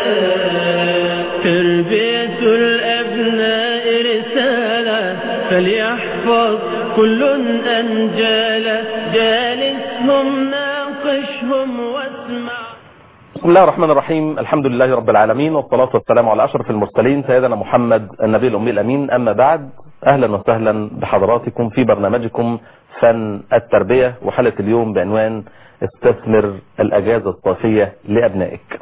تربية الأبناء رسالة فليحفظ كل أنجالا جالسهم ناقشهم واسمع بسم الله الرحمن الرحيم الحمد لله رب العالمين والصلاة والسلام على أشرف المرسلين سيدنا محمد النبي الأمي الأمين أما بعد أهلا وسهلا بحضراتكم في برنامجكم فن التربية وحلقة اليوم بعنوان استثمر الأجازة الصيفية لأبنائك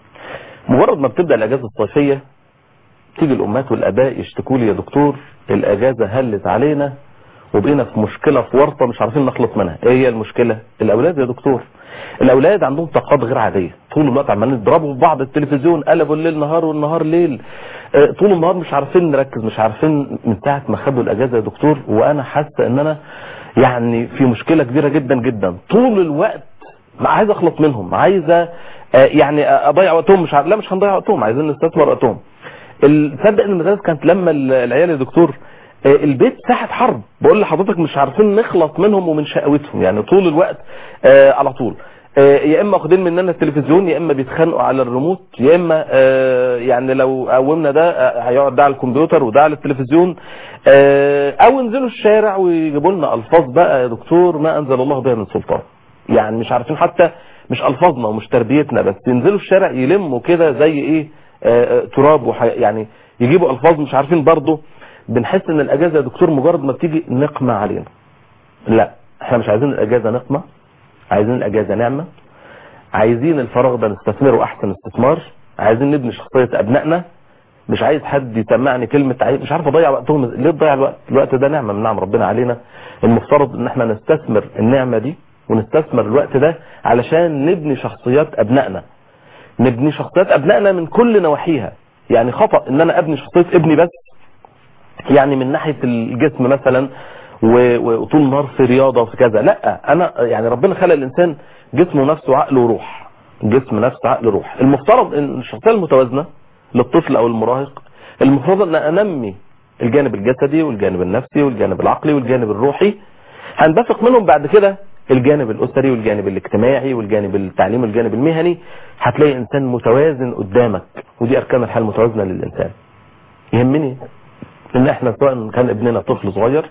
مجرد ما بتبدأ الأجازة الصيفية تيجي الأمهات والآباء يشتكوا لي يا دكتور الأجازة هلت علينا وبقينا في مشكلة في ورطة مش عارفين نخلص منها ايه هي المشكلة الأولاد يا دكتور الأولاد عندهم طاقات غير عادية طول الوقت عمالين يضربوا في بعض التلفزيون قلبوا الليل نهار والنهار ليل آه، طول النهار مش عارفين نركز مش عارفين من ساعة ما خدوا الأجازة يا دكتور وأنا حاسة إن أنا يعني في مشكلة كبيرة جدا جدا طول الوقت عايز أخلص منهم عايزة آه، يعني أضيع وقتهم مش عارف لا مش هنضيع وقتهم عايزين نستثمر وقتهم ال- تصدق ان المدارس كانت لما ال- العيال يا دكتور آه، البيت ساحة حرب بقول لحضرتك مش عارفين نخلص منهم ومن شقاوتهم يعني طول الوقت آه، على طول آه، يا اما واخدين مننا التلفزيون يا اما بيتخانقوا على الريموت يا اما آه، يعني لو قومنا ده آه، هيقعد ده على الكمبيوتر وده على التلفزيون آه، او ينزلوا الشارع ويجيبوا لنا الفاظ بقى يا دكتور ما انزل الله بها من سلطان يعني مش عارفين حتى مش الفاظنا ومش تربيتنا بس ينزلوا الشارع يلموا كده زي ايه آه، آه، تراب وحي... يعني يجيبوا الفاظ مش عارفين برضه بنحس ان الاجازه يا دكتور مجرد ما بتيجي نقمه علينا لا احنا مش عايزين الاجازه نقمه عايزين الاجازه نعمه عايزين الفراغ ده نستثمره احسن استثمار عايزين نبني شخصيه ابنائنا مش عايز حد يسمعني كلمه عايز مش عارف اضيع وقتهم ليه تضيع الوقت الوقت ده نعمه من نعم ربنا علينا المفترض ان احنا نستثمر النعمه دي ونستثمر الوقت ده علشان نبني شخصيات ابنائنا نبني شخصيات ابنائنا من كل نواحيها يعني خطأ ان انا ابني شخصية ابني بس يعني من ناحية الجسم مثلا و- وطول النهار في رياضة وفي كذا لا انا يعني ربنا خلق الانسان جسم ونفس وعقل وروح جسم نفس عقل روح المفترض ان الشخصية المتوازنة للطفل او المراهق المفترض ان انمي الجانب الجسدي والجانب النفسي والجانب العقلي والجانب الروحي هنبثق منهم بعد كده الجانب الاسري والجانب الاجتماعي والجانب التعليمي والجانب المهني هتلاقي انسان متوازن قدامك ودي اركان الحياه المتوازنه للانسان يهمني ان احنا سواء كان ابننا طفل صغير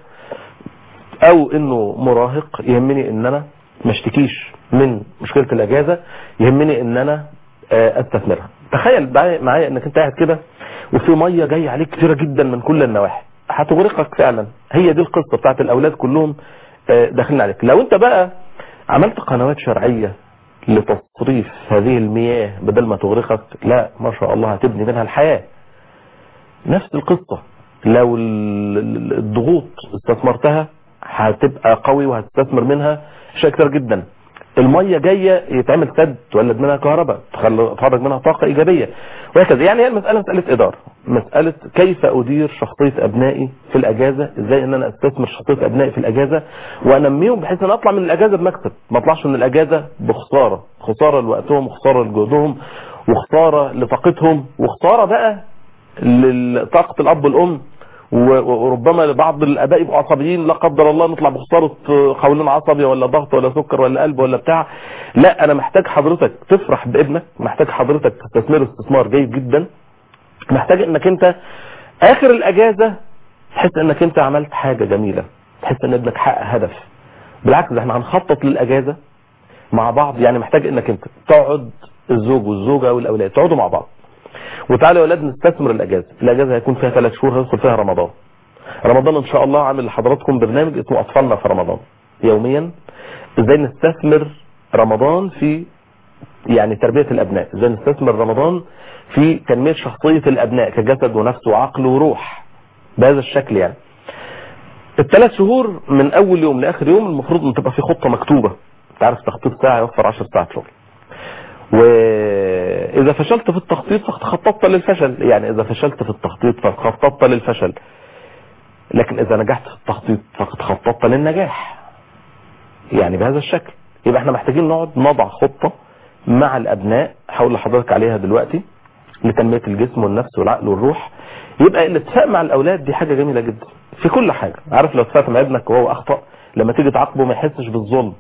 او انه مراهق يهمني ان انا ما اشتكيش من مشكله الاجازه يهمني ان انا آه، استثمرها تخيل معايا معايا انك انت قاعد كده وفي ميه جايه عليك كتيره جدا من كل النواحي هتغرقك فعلا هي دي القصه بتاعت الاولاد كلهم آه، داخلين عليك لو انت بقى عملت قنوات شرعيه لتصريف هذه المياه بدل ما تغرقك لا ما شاء الله هتبني منها الحياه نفس القصة لو ال- ال- الضغوط استثمرتها هتبقى قوي وهتستثمر منها اشياء كتير جدا المية جاية يتعمل سد تولد منها كهرباء تخل- تخرج منها طاقة إيجابية وهكذا يعني هي المسألة مسألة إدارة مسألة كيف أدير شخصية أبنائي في الأجازة إزاي إن أنا أستثمر شخصية أبنائي في الأجازة وأنميهم بحيث أن أطلع من الأجازة بمكسب ما أطلعش من الأجازة بخسارة خسارة لوقتهم وخسارة لجهدهم وخسارة لطاقتهم وخسارة بقى لطاقة الأب والأم و- وربما لبعض الآباء يبقوا عصبيين لا قدر الله نطلع بخسارة قولون عصبي ولا ضغط ولا سكر ولا قلب ولا بتاع لا أنا محتاج حضرتك تفرح بابنك محتاج حضرتك تستثمره استثمار جيد جدا محتاج انك انت اخر الاجازة تحس انك انت عملت حاجة جميلة تحس ان ابنك حقق هدف بالعكس ده احنا هنخطط للاجازة مع بعض يعني محتاج انك انت تقعد الزوج والزوجة والاولاد تقعدوا مع بعض وتعالوا يا اولاد نستثمر الاجازة الاجازة هيكون فيها ثلاث شهور هيدخل فيها رمضان رمضان ان شاء الله عامل لحضراتكم برنامج اسمه اطفالنا في رمضان يوميا ازاي نستثمر رمضان في يعني تربية الابناء ازاي نستثمر رمضان في تنمية شخصية الابناء كجسد ونفس وعقل وروح بهذا الشكل يعني الثلاث شهور من اول يوم لاخر يوم المفروض ان تبقى في خطة مكتوبة انت عارف تخطيط ساعة يوفر 10 ساعات شغل واذا فشلت في التخطيط فقد خططت للفشل يعني اذا فشلت في التخطيط فقد خططت للفشل لكن اذا نجحت في التخطيط فقد خططت للنجاح يعني بهذا الشكل يبقى احنا محتاجين نقعد نضع خطة مع الابناء هقول لحضرتك عليها دلوقتي لتنمية الجسم والنفس والعقل والروح يبقى الاتفاق مع الاولاد دي حاجة جميلة جدا في كل حاجة عارف لو اتفقت مع ابنك وهو اخطأ لما تيجي تعاقبه ما يحسش بالظلم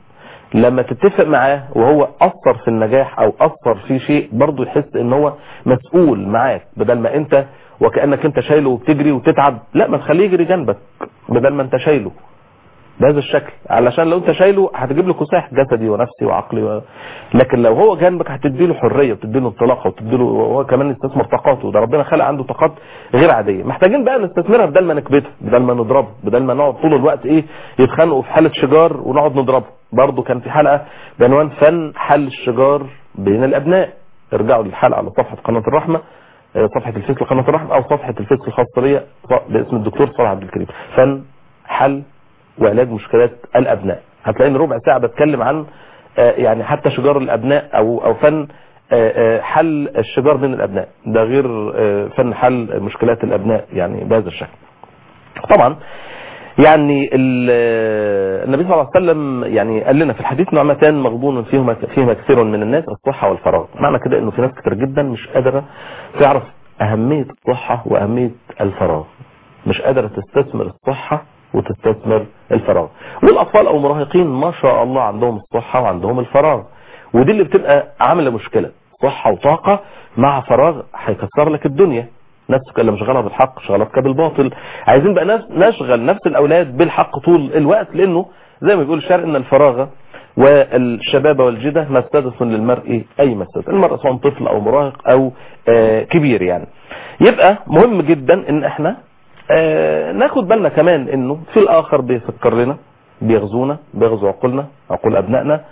لما تتفق معاه وهو اثر في النجاح او اثر في شيء برضه يحس ان هو مسؤول معاك بدل ما انت وكانك انت شايله وبتجري وتتعب لا ما تخليه يجري جنبك بدل ما انت شايله بهذا الشكل علشان لو انت شايله هتجيب له كساح جسدي ونفسي وعقلي و... لكن لو هو جنبك هتدي له حريه وتدي له انطلاقه وتدي له وهو كمان يستثمر طاقاته ده ربنا خلق عنده طاقات غير عاديه محتاجين بقى نستثمرها بدل ما نكبته بدل ما نضربه بدل ما نقعد طول الوقت ايه يتخانقوا في حاله شجار ونقعد نضربه برضه كان في حلقه بعنوان فن حل الشجار بين الابناء ارجعوا للحلقه على صفحه قناه الرحمه صفحه الفيس لقناه الرحمه او صفحه الفيس الخاصه بيا باسم الدكتور صالح عبد الكريم فن حل وعلاج مشكلات الابناء هتلاقيني ربع ساعه بتكلم عن يعني حتى شجار الابناء او او فن حل الشجار بين الابناء ده غير فن حل مشكلات الابناء يعني بهذا الشكل طبعا يعني النبي صلى الله عليه وسلم يعني قال لنا في الحديث نعمتان مغبون فيهما فيهما كثير من الناس الصحه والفراغ معنى كده انه في ناس كتير جدا مش قادره تعرف اهميه الصحه واهميه الفراغ مش قادره تستثمر الصحه وتستثمر الفراغ والاطفال او المراهقين ما شاء الله عندهم الصحه وعندهم الفراغ ودي اللي بتبقى عامله مشكله صحه وطاقه مع فراغ هيكسر لك الدنيا نفسك اللي مشغلها بالحق شغلتك بالباطل عايزين بقى نشغل نفس الاولاد بالحق طول الوقت لانه زي ما بيقول الشعر ان الفراغ والشباب والجدة مستدس للمرء اي مستدس المرء سواء طفل او مراهق او آه كبير يعني يبقى مهم جدا ان احنا آه ناخد بالنا كمان انه في الاخر بيفكر لنا بيغزونا بيغزو عقولنا عقول ابنائنا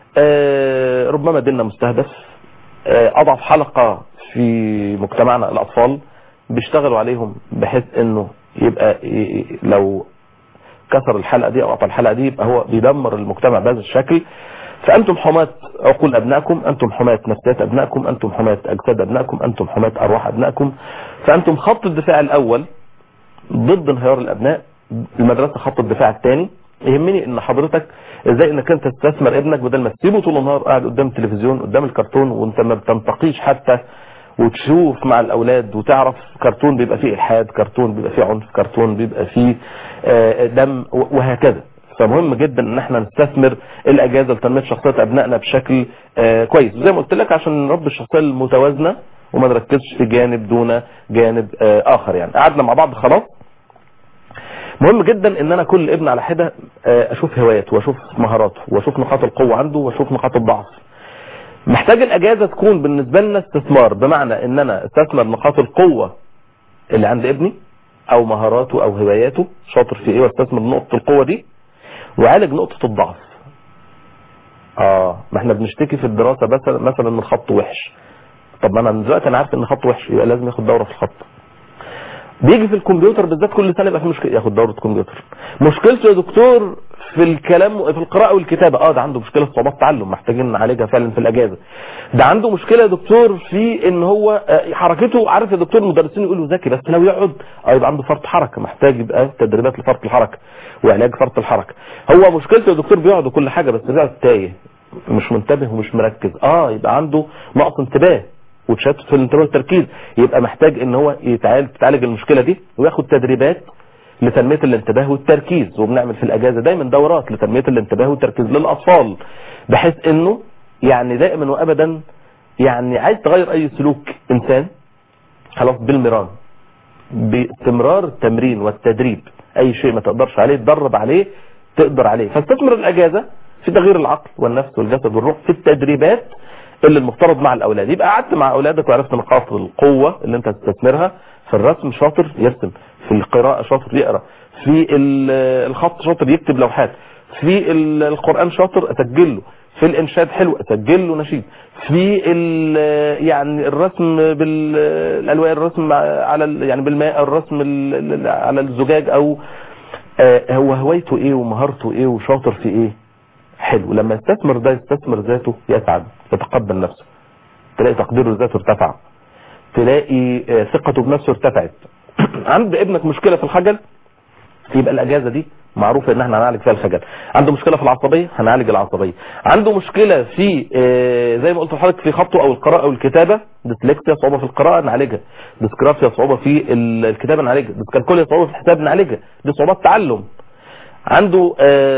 آه ربما ديننا مستهدف آه اضعف حلقة في مجتمعنا الاطفال بيشتغلوا عليهم بحيث انه يبقى لو كسر الحلقة دي او قطع الحلقة دي يبقى هو بيدمر المجتمع بهذا الشكل فانتم حماة عقول ابنائكم انتم حماة نفسيات ابنائكم انتم حماة اجساد ابنائكم انتم حماة ارواح ابنائكم فانتم خط الدفاع الاول ضد انهيار الابناء المدرسة خط الدفاع الثاني يهمني ان حضرتك ازاي انك انت تستثمر ابنك بدل ما تسيبه طول النهار قاعد قدام التلفزيون قدام الكرتون وانت ما بتنتقيش حتى وتشوف مع الاولاد وتعرف كرتون بيبقى فيه الحاد كرتون بيبقى فيه عنف كرتون بيبقى فيه دم وهكذا فمهم جدا ان احنا نستثمر الاجازه لتنميه شخصيه ابنائنا بشكل كويس زي ما قلت لك عشان نربي الشخصيه المتوازنه وما نركزش في جانب دون جانب اخر يعني قعدنا مع بعض خلاص مهم جدا ان انا كل ابن على حده اشوف هواياته واشوف مهاراته واشوف نقاط القوه عنده واشوف نقاط الضعف محتاج الاجازه تكون بالنسبه لنا استثمار بمعنى ان انا استثمر نقاط القوه اللي عند ابني او مهاراته او هواياته شاطر في ايه واستثمر نقطه القوه دي وعالج نقطه الضعف اه ما احنا بنشتكي في الدراسه مثلا مثلا ان الخط وحش طب ما انا من دلوقتي انا عارف ان الخط وحش يبقى لازم ياخد دوره في الخط بيجي في الكمبيوتر بالذات كل سنه يبقى في مشكله ياخد دوره كمبيوتر مشكلته يا دكتور في الكلام في القراءه والكتابه اه ده عنده مشكله في صعوبات تعلم محتاجين نعالجها فعلا في الاجازه ده عنده مشكله يا دكتور في ان هو حركته عارف يا دكتور المدرسين يقولوا ذكي بس لو يقعد اه يبقى عنده فرط حركه محتاج يبقى تدريبات لفرط الحركه وعلاج فرط الحركه هو مشكلته يا دكتور بيقعد كل حاجه بس بيقعد تايه مش منتبه ومش مركز اه يبقى عنده نقص انتباه وتشتت في الانتباه والتركيز يبقى محتاج ان هو يتعالج تتعالج المشكله دي وياخد تدريبات لتنميه الانتباه والتركيز وبنعمل في الاجازه دايما دورات لتنميه الانتباه والتركيز للاطفال بحيث انه يعني دائما وابدا يعني عايز تغير اي سلوك انسان خلاص بالمران باستمرار التمرين والتدريب اي شيء ما تقدرش عليه تدرب عليه تقدر عليه فاستثمر الاجازه في تغيير العقل والنفس والجسد والروح في التدريبات اللي المفترض مع الاولاد يبقى قعدت مع اولادك وعرفت نقاط القوه اللي انت تستثمرها في الرسم شاطر يرسم في القراءه شاطر يقرا في الخط شاطر يكتب لوحات في القران شاطر اسجل له في الانشاد حلو اسجل له نشيد في يعني الرسم بالالوان الرسم على يعني بالماء الرسم على الزجاج او هو هوايته ايه ومهارته ايه وشاطر في ايه حلو لما يستثمر ده يستثمر ذاته يسعد يتقبل نفسه تلاقي تقديره لذاته ارتفع تلاقي ثقته بنفسه ارتفعت عند ابنك مشكلة في الخجل يبقى الاجازة دي معروفة ان احنا هنعالج فيها الخجل عنده مشكلة في العصبية هنعالج العصبية عنده مشكلة في زي ما قلت لحضرتك في خطه او القراءة او الكتابة ديسلكسيا صعوبة في القراءة نعالجها ديسكرافيا صعوبة في الكتابة نعالجها ديسكالكوليا صعوبة في الحساب نعالجها دي صعوبات تعلم عنده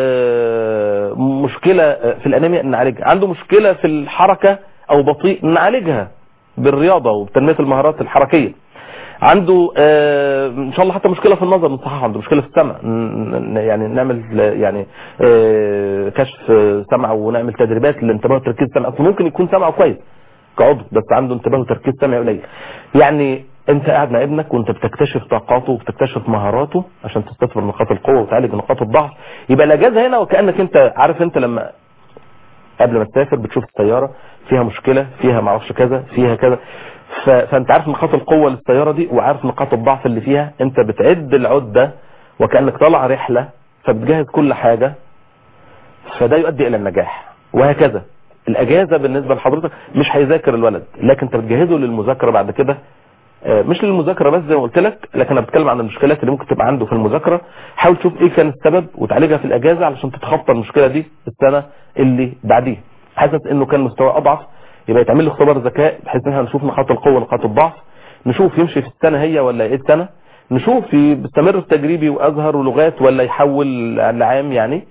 آه، مشكلة آه، في الانيميا نعالجها عنده مشكلة في الحركة او بطيء نعالجها بالرياضة وبتنمية المهارات الحركية عنده آه، ان شاء الله حتى مشكله في النظر نصححها عنده مشكله في السمع ن- ن- يعني نعمل آه، يعني آه، كشف آه، سمع ونعمل تدريبات للانتباه والتركيز السمعي اصل ممكن يكون سمعه كويس كعضو بس عنده انتباه وتركيز سمعي قليل يعني انت قاعد مع ابنك وانت بتكتشف طاقاته وبتكتشف مهاراته عشان تستثمر نقاط القوه وتعالج نقاط الضعف يبقى الاجازه هنا وكانك انت عارف انت لما قبل ما تسافر بتشوف السيارة فيها مشكلة فيها معرفش كذا فيها كذا ف... فانت عارف نقاط القوة للسيارة دي وعارف نقاط الضعف اللي فيها انت بتعد العدة وكأنك طالع رحلة فبتجهز كل حاجة فده يؤدي الى النجاح وهكذا الاجازة بالنسبة لحضرتك مش هيذاكر الولد لكن انت بتجهزه للمذاكرة بعد كده آه، مش للمذاكرة بس زي ما قلت لك لكن انا بتكلم عن المشكلات اللي ممكن تبقى عنده في المذاكرة حاول تشوف ايه كان السبب وتعالجها في الاجازة علشان تتخطى المشكلة دي السنة اللي بعديها حاسس انه كان مستواه اضعف يبقى يتعمل له اختبار ذكاء بحيث ان احنا نشوف نقاط القوة ونقاط الضعف نشوف يمشي في السنة هي ولا ايه السنة نشوف يستمر في تجريبي وازهر ولغات ولا يحول لعام يعني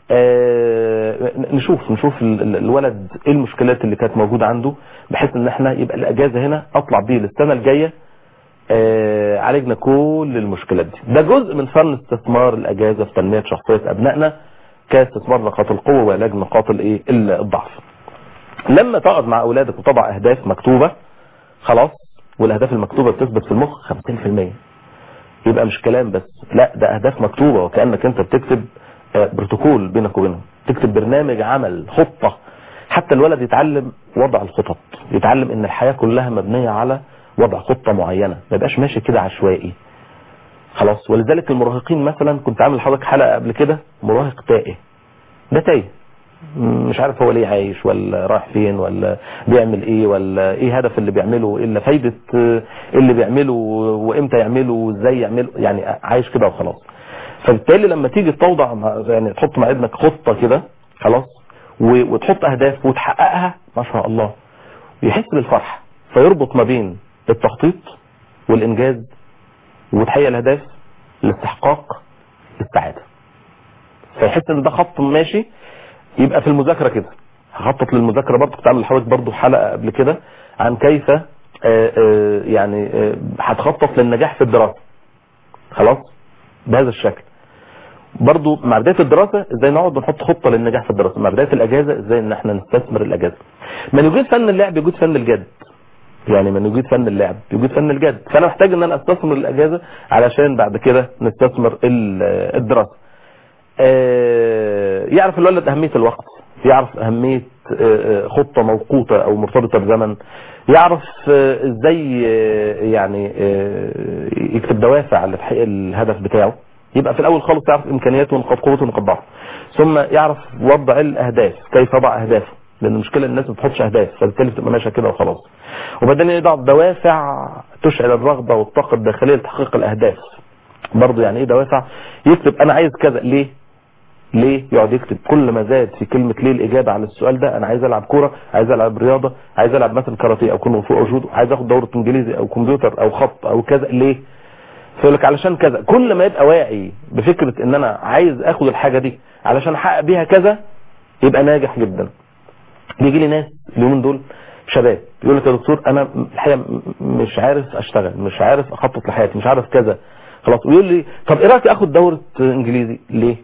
آه، نشوف نشوف ال- ال- الولد ايه المشكلات اللي كانت موجودة عنده بحيث ان احنا يبقى الاجازة هنا اطلع بيه للسنة الجاية آه، عالجنا كل المشكلات دي ده جزء من فن استثمار الاجازة في تنمية شخصية ابنائنا كاستثمار نقاط القوة وعلاج نقاط الايه الضعف لما تقعد مع اولادك وتضع اهداف مكتوبة خلاص والاهداف المكتوبة بتثبت في المخ 50% يبقى مش كلام بس لا ده اهداف مكتوبة وكأنك انت بتكتب آه، بروتوكول بينك وبينهم تكتب برنامج عمل خطة حتى الولد يتعلم وضع الخطط يتعلم ان الحياة كلها مبنية على وضع خطة معينة ما يبقاش ماشي كده عشوائي خلاص ولذلك المراهقين مثلا كنت عامل لحضرتك حلقة قبل كده مراهق تائه ده تايه مش عارف هو ليه عايش ولا رايح فين ولا بيعمل ايه ولا ايه هدف اللي بيعمله الا فايدة آه، اللي بيعمله وامتى يعمله وازاي يعمله يعني عايش كده وخلاص فبالتالي لما تيجي توضع مع- يعني تحط مع ابنك خطة كده خلاص و- وتحط اهداف وتحققها ما شاء الله يحس بالفرح فيربط ما بين التخطيط والانجاز وتحقيق الاهداف الاستحقاق السعادة فيحس ان ده خط ماشي يبقى في المذاكرة كده هخطط للمذاكرة برضه كنت عامل لحضرتك برضه حلقة قبل كده عن كيف آه، آه، يعني آه، هتخطط للنجاح في الدراسة خلاص بهذا الشكل برضو مع بداية الدراسة ازاي نقعد ونحط خطة للنجاح في الدراسة مع بداية الاجازة ازاي ان احنا نستثمر الاجازة من يوجد فن اللعب يوجد فن الجد يعني من يوجد فن اللعب يوجد فن الجد فانا محتاج ان انا استثمر الاجازة علشان بعد كده نستثمر ال- الدراسة آه، يعرف الولد اهمية الوقت يعرف اهمية آه، آه، خطة موقوتة او مرتبطة بزمن يعرف آه، ازاي آه، يعني آه، يكتب دوافع لتحقيق الهدف بتاعه يبقى في الاول خالص يعرف امكانياته ونقاط قوته ونقاط ضعفه ثم يعرف وضع الاهداف كيف يضع اهدافه لان المشكله الناس ما بتحطش اهداف فبالتالي بتبقى ماشيه كده وخلاص وبعدين يضع دوافع تشعل الرغبه والطاقه الداخليه لتحقيق الاهداف برضه يعني ايه دوافع يكتب انا عايز كذا ليه ليه يقعد يكتب كل ما زاد في كلمة ليه الإجابة على السؤال ده أنا عايز ألعب كورة عايز ألعب رياضة عايز ألعب مثلا كاراتيه أو كونغ فو أو جودو عايز أخد دورة إنجليزي أو كمبيوتر أو خط أو كذا ليه فيقول لك علشان كذا كل ما يبقى واعي بفكرة إن أنا عايز أخد الحاجة دي علشان أحقق بيها كذا يبقى ناجح جدا بيجي لي ناس اليومين دول شباب يقول لك يا دكتور انا الحقيقه م- مش عارف اشتغل مش عارف اخطط لحياتي مش عارف كذا خلاص ويقول لي طب ايه رايك اخد دوره انجليزي ليه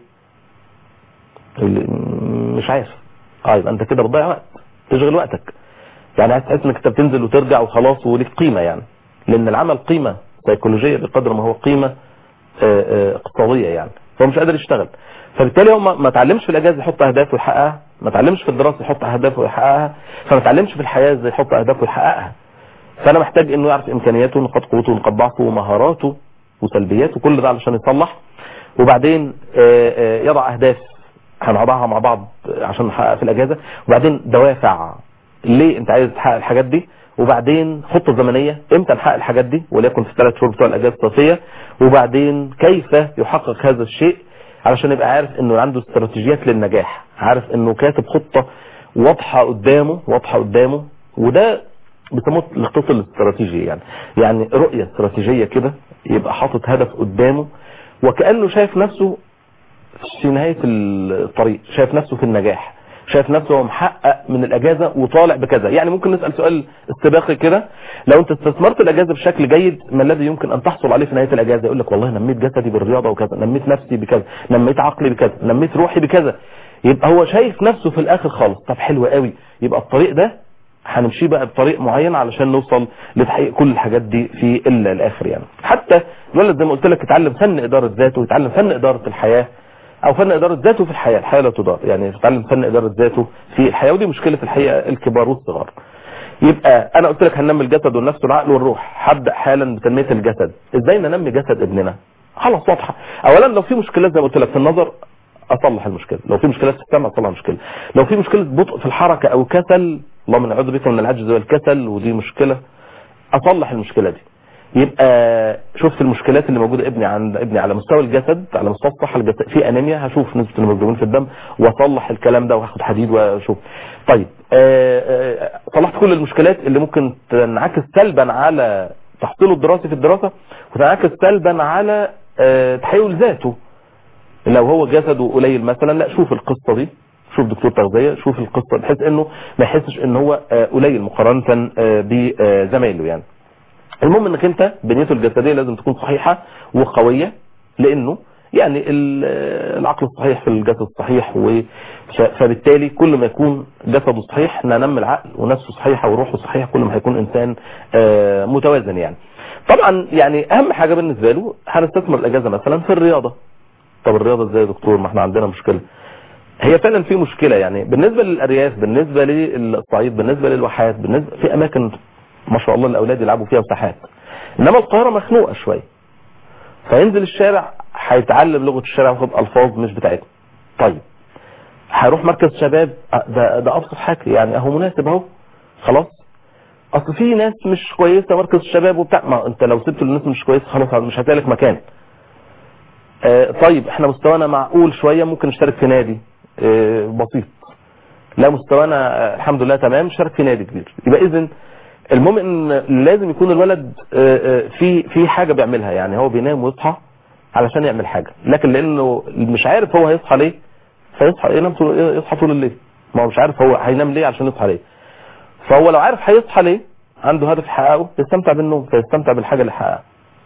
يقول لي م- مش عارف اه يبقى انت كده بتضيع وقت تشغل وقتك يعني عايز تحس انك انت بتنزل وترجع وخلاص وليك قيمه يعني لان العمل قيمه سيكولوجيه بقدر ما هو قيمه آه، آه، اقتصاديه يعني فهو مش قادر يشتغل فبالتالي هو ما ما اتعلمش في الاجازه يحط اهداف ويحققها ما اتعلمش في الدراسه يحط اهداف ويحققها فما اتعلمش في الحياه ازاي يحط اهداف ويحققها فانا محتاج انه يعرف امكانياته ونقاط قوته ونقاط ضعفه ومهاراته وسلبياته كل ده علشان يصلح وبعدين آه، آه، يضع اهداف هنضعها مع بعض عشان نحقق في الاجازه وبعدين دوافع ليه انت عايز تحقق الحاجات دي وبعدين خطه زمنيه امتى نحقق الحاجات دي وليكن في الثلاث شهور بتوع الاجازه الصيفيه وبعدين كيف يحقق هذا الشيء علشان يبقى عارف انه عنده استراتيجيات للنجاح عارف انه كاتب خطه واضحه قدامه واضحه قدامه وده بيسموه الخطط الاستراتيجي يعني يعني رؤيه استراتيجيه كده يبقى حاطط هدف قدامه وكانه شايف نفسه في نهاية الطريق شايف نفسه في النجاح شايف نفسه هو محقق من الاجازة وطالع بكذا يعني ممكن نسأل سؤال استباقي كده لو انت استثمرت الاجازة بشكل جيد ما الذي يمكن ان تحصل عليه في نهاية الاجازة يقول لك والله نميت جسدي بالرياضة وكذا نميت نفسي بكذا نميت عقلي بكذا نميت روحي بكذا يبقى هو شايف نفسه في الاخر خالص طب حلو قوي يبقى الطريق ده هنمشيه بقى بطريق معين علشان نوصل لتحقيق كل الحاجات دي في الا الاخر يعني حتى الولد زي ما قلت لك يتعلم فن اداره ذاته يتعلم فن اداره الحياه او فن اداره ذاته في الحياه الحياه لا تدار يعني يتعلم فن اداره ذاته في الحياه ودي مشكله الحقيقه الكبار والصغار يبقى انا قلت لك هننمي الجسد والنفس والعقل والروح هبدا حالا بتنميه الجسد ازاي ننمي جسد ابننا خلاص واضحه اولا لو في مشكلات زي ما قلت لك في النظر اصلح المشكله لو في مشكلات في السمع اصلح المشكله لو في مشكله بطء في الحركه او كسل اللهم نعوذ بك من العجز والكسل ودي مشكله اصلح المشكله دي يبقى شفت المشكلات اللي موجوده ابني عند ابني على مستوى الجسد على مستوى الصحه الجسد في انيميا هشوف نسبه الهيموجلوبين في الدم واصلح الكلام ده وهاخد حديد واشوف طيب آه، آه، صلحت كل المشكلات اللي ممكن تنعكس سلبا على تحصيله الدراسي في الدراسه وتنعكس سلبا على آه، تحول ذاته لو هو جسده قليل مثلا لا شوف القصه دي شوف دكتور تغذيه شوف القصه بحيث انه ما يحسش ان هو آه، قليل مقارنه آه، بزمايله يعني المهم انك انت بنيته الجسديه لازم تكون صحيحه وقويه لانه يعني ال- العقل الصحيح في الجسد الصحيح و- ف- فبالتالي كل ما يكون جسده صحيح ننمي العقل ونفسه صحيحه وروحه صحيحه كل ما هيكون انسان آه، متوازن يعني طبعا يعني اهم حاجه بالنسبه له هنستثمر الاجازه مثلا في الرياضه طب الرياضه ازاي يا دكتور ما احنا عندنا مشكله هي فعلا في مشكله يعني بالنسبه للارياف بالنسبه للصعيد بالنسبه للواحات بالنسبه في اماكن ما شاء الله الاولاد يلعبوا فيها مساحات انما القاهره مخنوقه شويه فينزل الشارع هيتعلم لغه الشارع وياخد الفاظ مش بتاعتنا طيب هيروح مركز شباب أه، ده ده ابسط حاجه يعني اهو مناسب اهو خلاص اصل في ناس مش كويسه مركز الشباب وبتاع ما انت لو سبت للناس مش كويسه خلاص مش هتلاقي لك مكان آه، طيب احنا مستوانا معقول شويه ممكن نشترك في نادي آه، بسيط لا مستوانا آه، الحمد لله تمام نشترك في نادي كبير يبقى اذا المهم ان لازم يكون الولد آه، آه، في في حاجه بيعملها يعني هو بينام ويصحى علشان يعمل حاجه لكن لانه مش عارف هو هيصحى ليه فيصحى ينام طول يصحى طول الليل ما هو مش عارف هو هينام ليه عشان يصحى ليه فهو لو عارف هيصحى ليه عنده هدف يحققه يستمتع بالنوم فيستمتع بالحاجه اللي حققها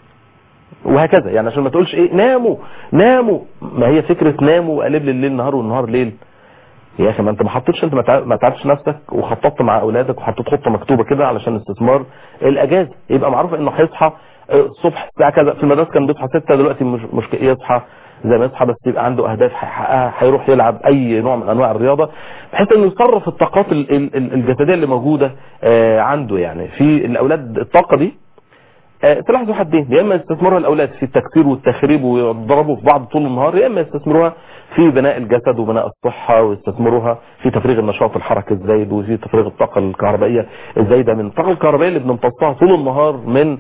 وهكذا يعني عشان ما تقولش ايه ناموا ناموا ما هي فكره ناموا وقلب لي الليل نهار والنهار ليل يا اخي ما انت ما حطيتش انت ما تع- ما تعبتش نفسك وخططت مع اولادك وحطيت خطه مكتوبه كده علشان استثمار الاجازه يبقى معروف انه هيصحى آه، الصبح الساعه كذا في المدرسه كان بيصحى 6 دلوقتي مش مشكله يصحى زي ما يصحى بس يبقى عنده اهداف هيحققها هيروح يلعب اي نوع من انواع الرياضه بحيث انه يصرف الطاقات ال- ال- ال- الجسديه اللي موجوده آه، عنده يعني في الاولاد الطاقه دي آه، سلاح ذو حدين يا اما يستثمروها الاولاد في التكسير والتخريب ويضربوا في بعض طول النهار يا اما يستثمروها في بناء الجسد وبناء الصحه ويستثمروها في تفريغ النشاط الحركي الزايد وفي تفريغ الطاقه الكهربائيه الزايده من الطاقه الكهربائيه اللي بنمتصها طول النهار من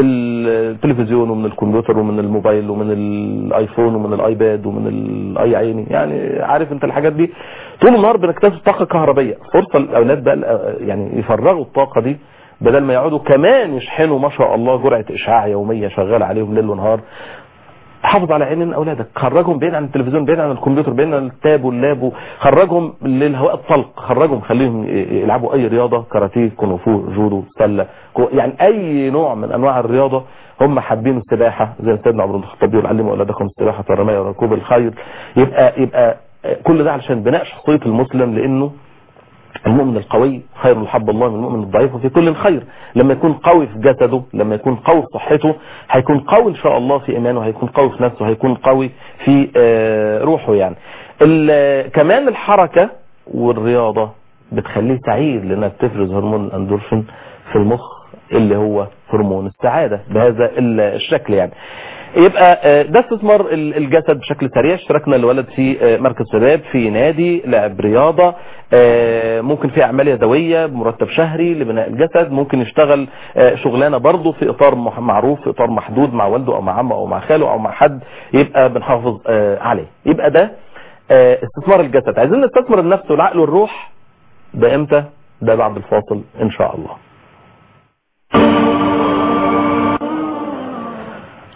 التلفزيون ومن الكمبيوتر ومن الموبايل ومن الايفون ومن الايباد ومن الاي عيني يعني عارف انت الحاجات دي طول النهار بنكتسب طاقه كهربائيه فرصه الاولاد بقى يعني يفرغوا الطاقه دي بدل ما يقعدوا كمان يشحنوا ما شاء الله جرعه اشعاع يوميه شغاله عليهم ليل ونهار حافظ على عين اولادك خرجهم بعيد عن التلفزيون بعيد عن الكمبيوتر بعيد عن التاب واللاب خرجهم للهواء الطلق خرجهم خليهم يلعبوا اي رياضه كاراتيه كونغ فو جودو سله كو- يعني اي نوع من انواع الرياضه هم حابين السباحه زي ما سيدنا عمر بن الخطاب بيقول علموا اولادكم السباحه والرمايه وركوب الخيل يبقى يبقى كل ده علشان بناء شخصيه المسلم لانه المؤمن القوي خير حب الله من المؤمن الضعيف وفي كل خير لما يكون قوي في جسده لما يكون قوي في صحته هيكون قوي ان شاء الله في ايمانه هيكون قوي في نفسه هيكون قوي في آه، روحه يعني ال- كمان الحركة والرياضة بتخليه سعيد لانها بتفرز هرمون الاندورفين في المخ اللي هو هرمون السعادة بهذا ال- الشكل يعني يبقى آه، ده استثمار ال- الجسد بشكل سريع اشتركنا الولد في آه، مركز شباب في نادي لعب رياضة آه، ممكن في اعمال يدوية بمرتب شهري لبناء الجسد ممكن يشتغل آه، شغلانة برضه في اطار مح- معروف في اطار محدود مع والده او مع عمه او مع خاله او مع حد يبقى بنحافظ آه، عليه يبقى ده آه، استثمار الجسد عايزين نستثمر النفس والعقل والروح ده امتى ده بعد الفاصل ان شاء الله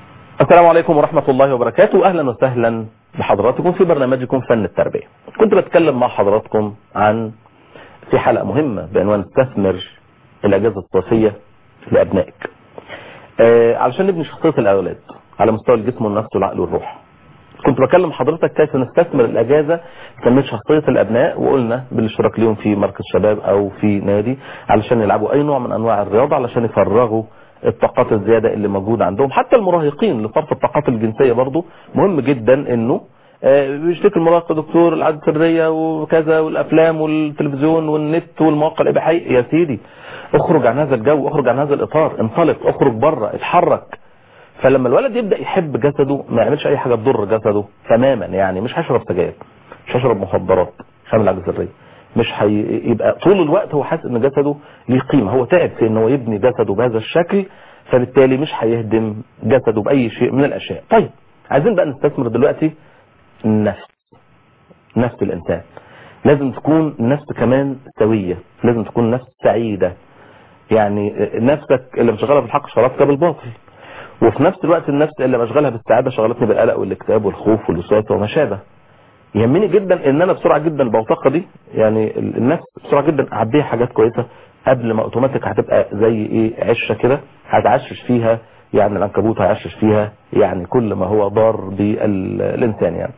السلام عليكم ورحمة الله وبركاته أهلا وسهلا بحضراتكم في برنامجكم فن التربية كنت بتكلم مع حضراتكم عن في حلقة مهمة بعنوان استثمر الأجازة الصيفية لأبنائك آه علشان نبني شخصية الأولاد على مستوى الجسم والنفس والعقل والروح كنت بكلم حضرتك كيف نستثمر الأجازة تنمية شخصية الأبناء وقلنا بالاشتراك ليهم في مركز شباب أو في نادي علشان يلعبوا أي نوع من أنواع الرياضة علشان يفرغوا الطاقات الزيادة اللي موجودة عندهم حتى المراهقين لصرف الطاقات الجنسية برضو مهم جدا انه بيشتكي المراهق دكتور العادة السرية وكذا والافلام والتلفزيون والنت والمواقع الاباحية يا سيدي اخرج عن هذا الجو اخرج عن هذا الاطار انطلق اخرج بره اتحرك فلما الولد يبدأ يحب جسده ما يعملش اي حاجة تضر جسده تماما يعني مش هشرب سجاير مش هشرب مخدرات مش هعمل عادة سرية مش هيبقى طول الوقت هو حاسس ان جسده ليه قيمة هو تعب في ان هو يبني جسده بهذا الشكل فبالتالي مش هيهدم جسده بأي شيء من الأشياء طيب عايزين بقى نستثمر دلوقتي النفس نفس الإنسان لازم تكون النفس كمان سوية لازم تكون نفس سعيدة يعني نفسك اللي مشغلها بالحق شغلتك بالباطل وفي نفس الوقت النفس اللي مشغلها بالسعادة شغلتني بالقلق والاكتئاب والخوف والوسواس وما شابه يهمني جدا ان انا بسرعة جدا البوتقة دي يعني النفس بسرعة جدا اعديها حاجات كويسة قبل ما اوتوماتيك هتبقى زي ايه عشة كده هتعشش فيها يعني العنكبوت هيعشش فيها يعني كل ما هو ضار بالانسان يعني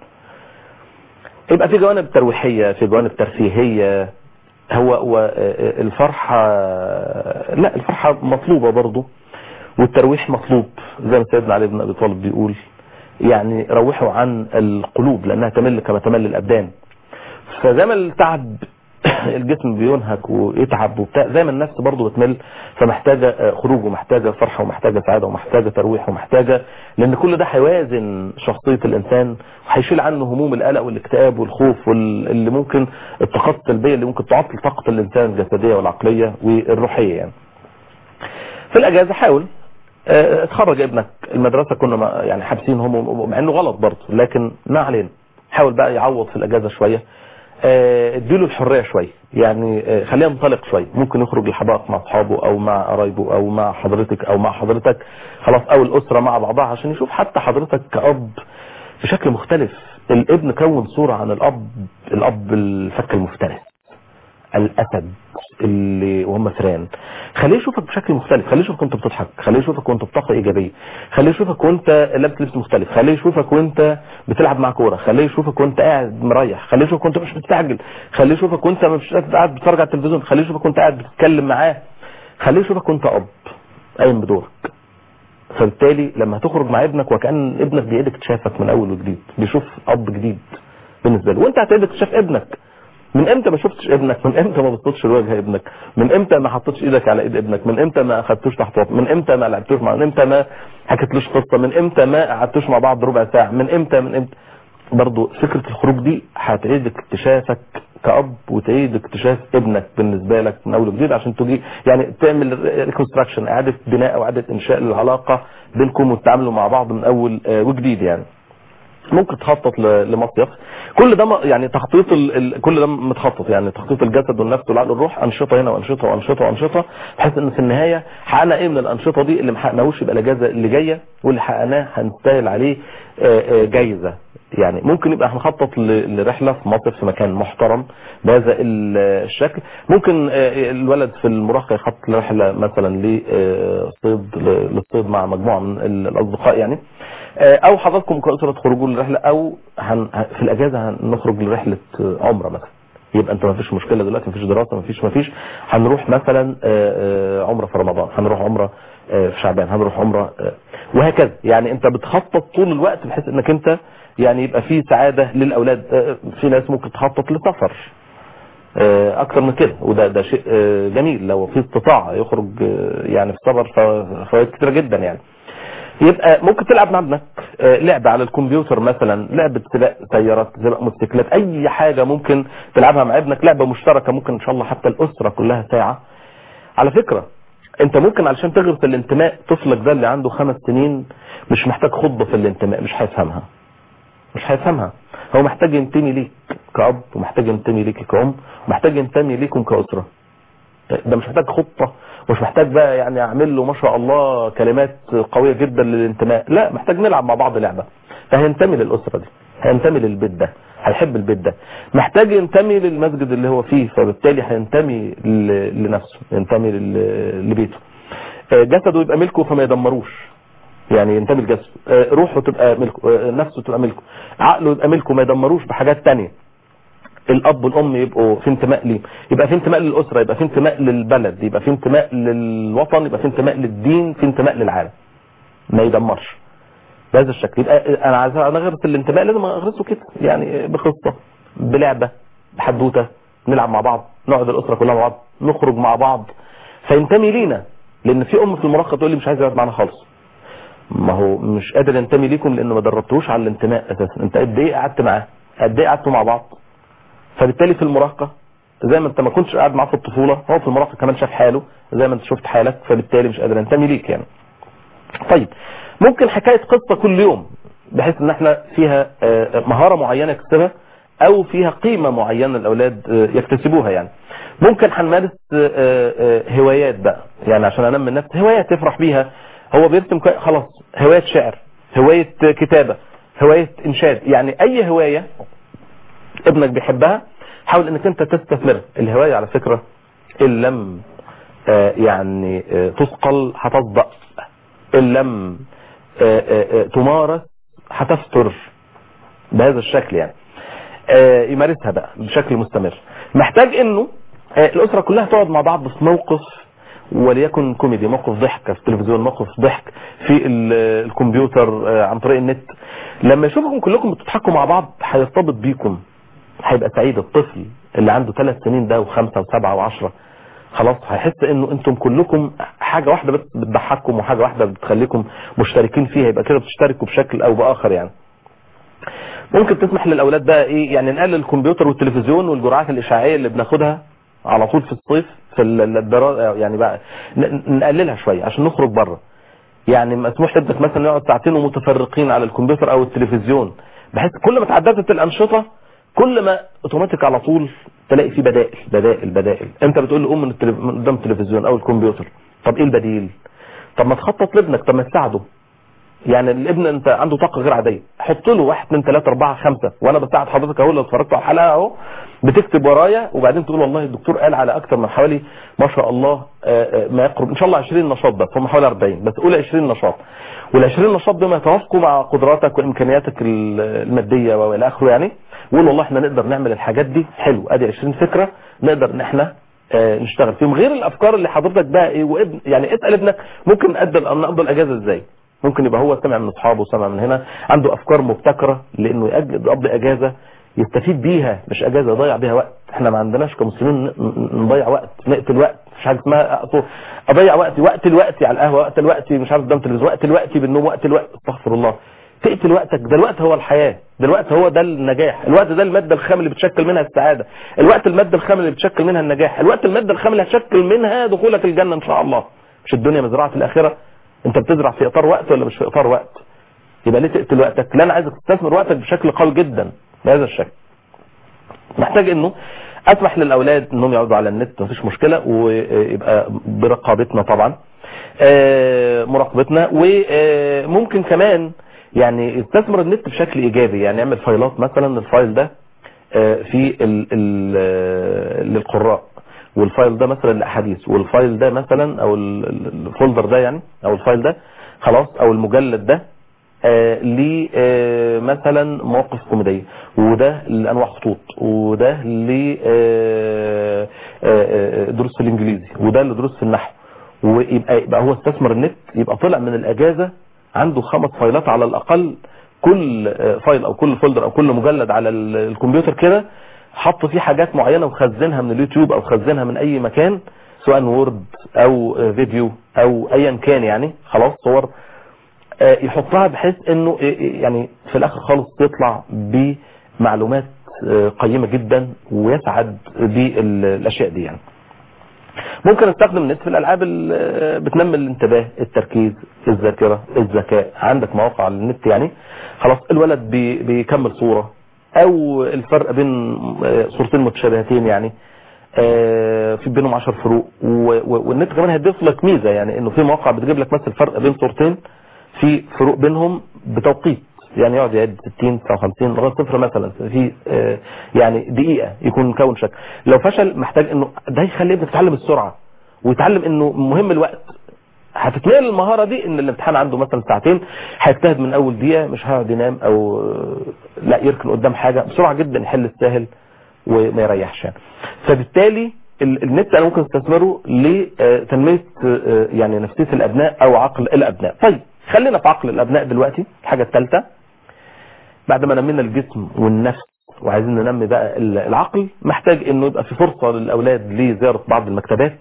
يبقى في جوانب ترويحية في جوانب ترفيهية هو هو الفرحة لا الفرحة مطلوبة برضه والترويح مطلوب زي ما سيدنا علي بن ابي طالب بيقول يعني روحوا عن القلوب لانها تمل كما تمل الابدان فزي ما التعب الجسم بينهك ويتعب وبتاع زي ما النفس برضه بتمل فمحتاجة خروج ومحتاجة فرحة ومحتاجة سعادة ومحتاجة ترويح ومحتاجة لان كل ده هيوازن شخصية الانسان وهيشيل عنه هموم القلق والاكتئاب والخوف واللي ممكن الطاقات السلبية اللي ممكن تعطل طاقة الانسان الجسدية والعقلية والروحية يعني في الاجازة حاول اتخرج ابنك المدرسة كنا يعني حابسين هم مع انه غلط برضه لكن ما علينا حاول بقى يعوض في الاجازة شوية اديله الحرية شوية يعني خليه ينطلق شوية ممكن يخرج الحدائق مع اصحابه او مع قرايبه او مع حضرتك او مع حضرتك خلاص او الاسرة مع بعضها عشان يشوف حتى حضرتك كأب بشكل مختلف الابن كون صورة عن الاب الاب الفك المفترس الاسد اللي وهم فران خليه يشوفك بشكل مختلف خليه يشوفك وانت بتضحك خليه يشوفك وانت بطاقه ايجابيه خليه يشوفك وانت لابس لبس مختلف خليه يشوفك وانت بتلعب مع كوره خليه يشوفك وانت قاعد مريح خليه يشوفك وانت مش مستعجل خليه يشوفك وانت مش قاعد بتتفرج على التلفزيون خليه يشوفك وانت قاعد بتتكلم معاه خليه يشوفك وانت اب قايم بدورك فبالتالي لما هتخرج مع ابنك وكأن ابنك بيعيد اكتشافك من اول وجديد بيشوف اب جديد بالنسبه له وانت هتعيد اكتشاف ابنك من امتى ما شفتش ابنك من امتى ما بصيتش لوجه ابنك من امتى ما حطيتش ايدك على ايد ابنك من امتى ما اخدتوش تحت وطن من امتى ما لعبتوش مع من امتى ما حكيتلوش قصه من امتى ما قعدتوش مع بعض ربع ساعه من امتى من امتى برضو فكره الخروج دي هتعيد اكتشافك كأب وتعيد اكتشاف ابنك بالنسبة لك من أول وجديد عشان تجي يعني تعمل ريكونستراكشن إعادة بناء أو إعادة إنشاء للعلاقة بينكم وتتعاملوا مع بعض من أول وجديد يعني ممكن تخطط لمصيف كل ده يعني تخطيط ال... كل ده متخطط يعني تخطيط الجسد والنفس والعقل والروح انشطه هنا وانشطه وانشطه وانشطه بحيث ان في النهايه حققنا ايه من الانشطه دي اللي ما حققناهوش يبقى الاجازه اللي جايه واللي حققناه هنستاهل عليه جايزه يعني ممكن يبقى هنخطط لرحله في مصيف في مكان محترم بهذا الشكل ممكن الولد في المراهقه يخطط لرحله مثلا لصيد للصيد مع مجموعه من الاصدقاء يعني او حضراتكم كأسرة تخرجوا لرحلة او هن في الاجازة هنخرج لرحلة عمرة مثلا يبقى انت ما فيش مشكلة دلوقتي ما فيش دراسة ما فيش ما فيش هنروح مثلا عمرة في رمضان هنروح عمرة في شعبان هنروح عمرة وهكذا يعني انت بتخطط طول الوقت بحيث انك انت يعني يبقى في سعادة للاولاد في ناس ممكن تخطط لسفر اكتر من كده وده ده شيء جميل لو في استطاعة يخرج يعني في سفر فوائد كتيرة جدا يعني يبقى ممكن تلعب مع ابنك لعبة على الكمبيوتر مثلا لعبة سباق سيارات سباق موتوسيكلات اي حاجة ممكن تلعبها مع ابنك لعبة مشتركة ممكن ان شاء الله حتى الاسرة كلها ساعة على فكرة انت ممكن علشان تغرس الانتماء طفلك ده اللي عنده خمس سنين مش محتاج خطبة في الانتماء مش هيفهمها مش هيفهمها هو محتاج ينتمي ليك كأب ومحتاج ينتمي ليك كأم ومحتاج ينتمي ليكم كأسرة ده مش محتاج خطة مش محتاج بقى يعني اعمل له ما شاء الله كلمات قوية جدا للانتماء لا محتاج نلعب مع بعض لعبة فهينتمي للأسرة دي هينتمي للبيت ده هيحب البيت ده محتاج ينتمي للمسجد اللي هو فيه فبالتالي هينتمي ل- لنفسه ينتمي لل- لبيته آه، جسده يبقى ملكه فما يدمروش يعني ينتمي لجسده آه، روحه تبقى ملكه آه، نفسه تبقى ملكه عقله يبقى ملكه ما يدمروش بحاجات تانية الاب والام يبقوا في انتماء ليه يبقى في انتماء للاسره يبقى في انتماء للبلد يبقى في انتماء للوطن يبقى في انتماء للدين في انتماء للعالم ما يدمرش بهذا الشكل يبقى انا عايز انا اغرس الانتماء لازم اغرسه كده يعني بقصه بلعبه بحدوته نلعب مع بعض نقعد الاسره كلها مع بعض نخرج مع بعض فينتمي لينا لان في ام في المراهقه تقول لي مش عايز يقعد معانا خالص ما هو مش قادر ينتمي ليكم لانه ما دربتوش على الانتماء اساسا انت قد ايه قعدت معاه قد ايه قعدتوا مع بعض فبالتالي في المراهقه زي ما انت ما كنتش قاعد معاه في الطفوله هو في المراهقه كمان شاف حاله زي ما انت شفت حالك فبالتالي مش قادر ينتمي ليك يعني طيب ممكن حكايه قصه كل يوم بحيث ان احنا فيها آه، مهاره معينه يكتسبها او فيها قيمه معينه الاولاد آه، يكتسبوها يعني ممكن هنمارس آه، آه، هوايات بقى يعني عشان انمي النفس هوايات تفرح بيها هو بيرسم كوي- خلاص هوايه شعر هوايه كتابه هوايه انشاد يعني اي هوايه ابنك بيحبها حاول انك انت تستثمرها الهوايه على فكره ان لم آه، يعني آه، تثقل هتصدأ ان لم آه، آه، آه، تمارس هتفتر بهذا الشكل يعني آه، يمارسها بقى بشكل مستمر محتاج انه آه، الاسره كلها تقعد مع بعض في موقف وليكن كوميدي موقف ضحك في التلفزيون موقف ضحك في ال- الكمبيوتر آه، عن طريق النت لما يشوفكم كلكم بتضحكوا مع بعض هيرتبط بيكم هيبقى سعيد الطفل اللي عنده ثلاث سنين ده وخمسة وسبعة وعشرة خلاص هيحس انه انتم كلكم حاجة واحدة بس بتضحككم وحاجة واحدة بتخليكم مشتركين فيها يبقى كده بتشتركوا بشكل او باخر يعني ممكن تسمح للاولاد بقى ايه يعني نقلل الكمبيوتر والتلفزيون والجرعات الاشعاعيه اللي بناخدها على طول في الصيف في الدراسه يعني بقى ن- نقللها شويه عشان نخرج بره يعني مسموح لابنك مثلا يقعد ساعتين ومتفرقين على الكمبيوتر او التلفزيون بحيث كل ما تعددت الانشطه كل ما اوتوماتيك على طول تلاقي في بدائل بدائل بدائل انت بتقول له قوم من, التلف... من قدام التلفزيون او الكمبيوتر طب ايه البديل طب ما تخطط لابنك طب ما تساعده يعني الابن انت عنده طاقه غير عاديه حط له واحد اثنين ثلاثه اربعه خمسه وانا بساعد حضرتك اهو لو اتفرجت على الحلقه اهو بتكتب ورايا وبعدين تقول والله الدكتور قال على اكثر من حوالي ما شاء الله آه، آه، ما يقرب ان شاء الله 20 نشاط بس هم حوالي 40 بس قول 20 نشاط وال 20 نشاط دول يتوافقوا مع قدراتك وامكانياتك ال- الماديه والى اخره يعني وقول والله احنا نقدر نعمل الحاجات دي حلو ادي 20 فكره نقدر ان احنا آه، نشتغل فيهم غير الافكار اللي حضرتك بقى ايه وابن يعني اسال ابنك ممكن نقدر نقضي الاجازه ازاي ممكن يبقى هو سمع من اصحابه سمع من هنا عنده افكار مبتكره لانه يأج- يقضي اجازه يستفيد بيها مش اجازه يضيع بيها وقت احنا ما عندناش كمسلمين ن- ن- نضيع وقت نقتل وقت مش حاجه اسمها أقصد اضيع وقتي وقت الوقت على القهوه وقت الوقت مش عارف قدام التلفزيون وقت الوقت بالنوم وقت الوقت استغفر الله تقتل وقتك ده الوقت هو الحياه ده الوقت هو ده النجاح الوقت ده الماده الخام اللي بتشكل منها السعاده الوقت الماده الخام اللي بتشكل منها النجاح الوقت الماده الخام اللي هتشكل منها دخولك الجنه ان شاء الله مش الدنيا مزرعه الاخره انت بتزرع في اطار وقت ولا مش في اطار وقت يبقى ليه تقتل وقتك لا انا عايزك تستثمر وقتك بشكل قوي جدا بهذا الشكل محتاج انه اسمح للاولاد انهم يقعدوا على النت مفيش مشكله ويبقى برقابتنا طبعا آه، مراقبتنا وممكن كمان يعني يستثمر النت بشكل ايجابي يعني يعمل فايلات مثلا الفايل ده آه، في ال ال للقراء والفايل ده مثلا الاحاديث والفايل ده مثلا او ال- ال- الفولدر ده يعني او الفايل ده خلاص او المجلد ده آه، ليه آه، مثلا مواقف كوميديه وده لانواع خطوط وده لدروس في الانجليزي وده لدروس في النحو ويبقى يبقى هو استثمر النت يبقى طلع من الاجازه عنده خمس فايلات على الاقل كل آه، فايل او كل فولدر او كل مجلد على ال- الكمبيوتر كده حط فيه حاجات معينه وخزنها من اليوتيوب او خزنها من اي مكان سواء وورد او آه، فيديو او ايا كان يعني خلاص صور آه، يحطها بحيث انه آه، آه، يعني في الاخر خالص يطلع بمعلومات آه، قيمة جدا ويسعد بالاشياء دي يعني ممكن استخدم النت في الالعاب اللي بتنمي الانتباه التركيز الذاكرة الذكاء عندك مواقع على النت يعني خلاص الولد بي بيكمل صورة او الفرق بين آه، صورتين متشابهتين يعني آه، في بينهم 10 فروق و- و- والنت كمان هيضيف لك ميزه يعني انه في مواقع بتجيب لك مثلا الفرق بين صورتين في فروق بينهم بتوقيت يعني يقعد يعد 60 59 لغايه صفر مثلا في آه، يعني دقيقه يكون مكون شكل لو فشل محتاج انه ده يخليه ابنك يتعلم السرعه ويتعلم انه مهم الوقت هتتنقل المهارة دي ان الامتحان عنده مثلا ساعتين هيجتهد من اول دقيقة مش هيقعد ينام او لا يركن قدام حاجة بسرعة جدا يحل السهل وما يريحش يعني. فبالتالي ال- النت انا ممكن استثمره لتنمية آه، يعني نفسية الابناء او عقل الابناء طيب خلينا في عقل الابناء دلوقتي الحاجة الثالثة بعد ما نمينا الجسم والنفس وعايزين ننمي بقى ال- العقل محتاج انه يبقى في فرصة للاولاد لزيارة بعض المكتبات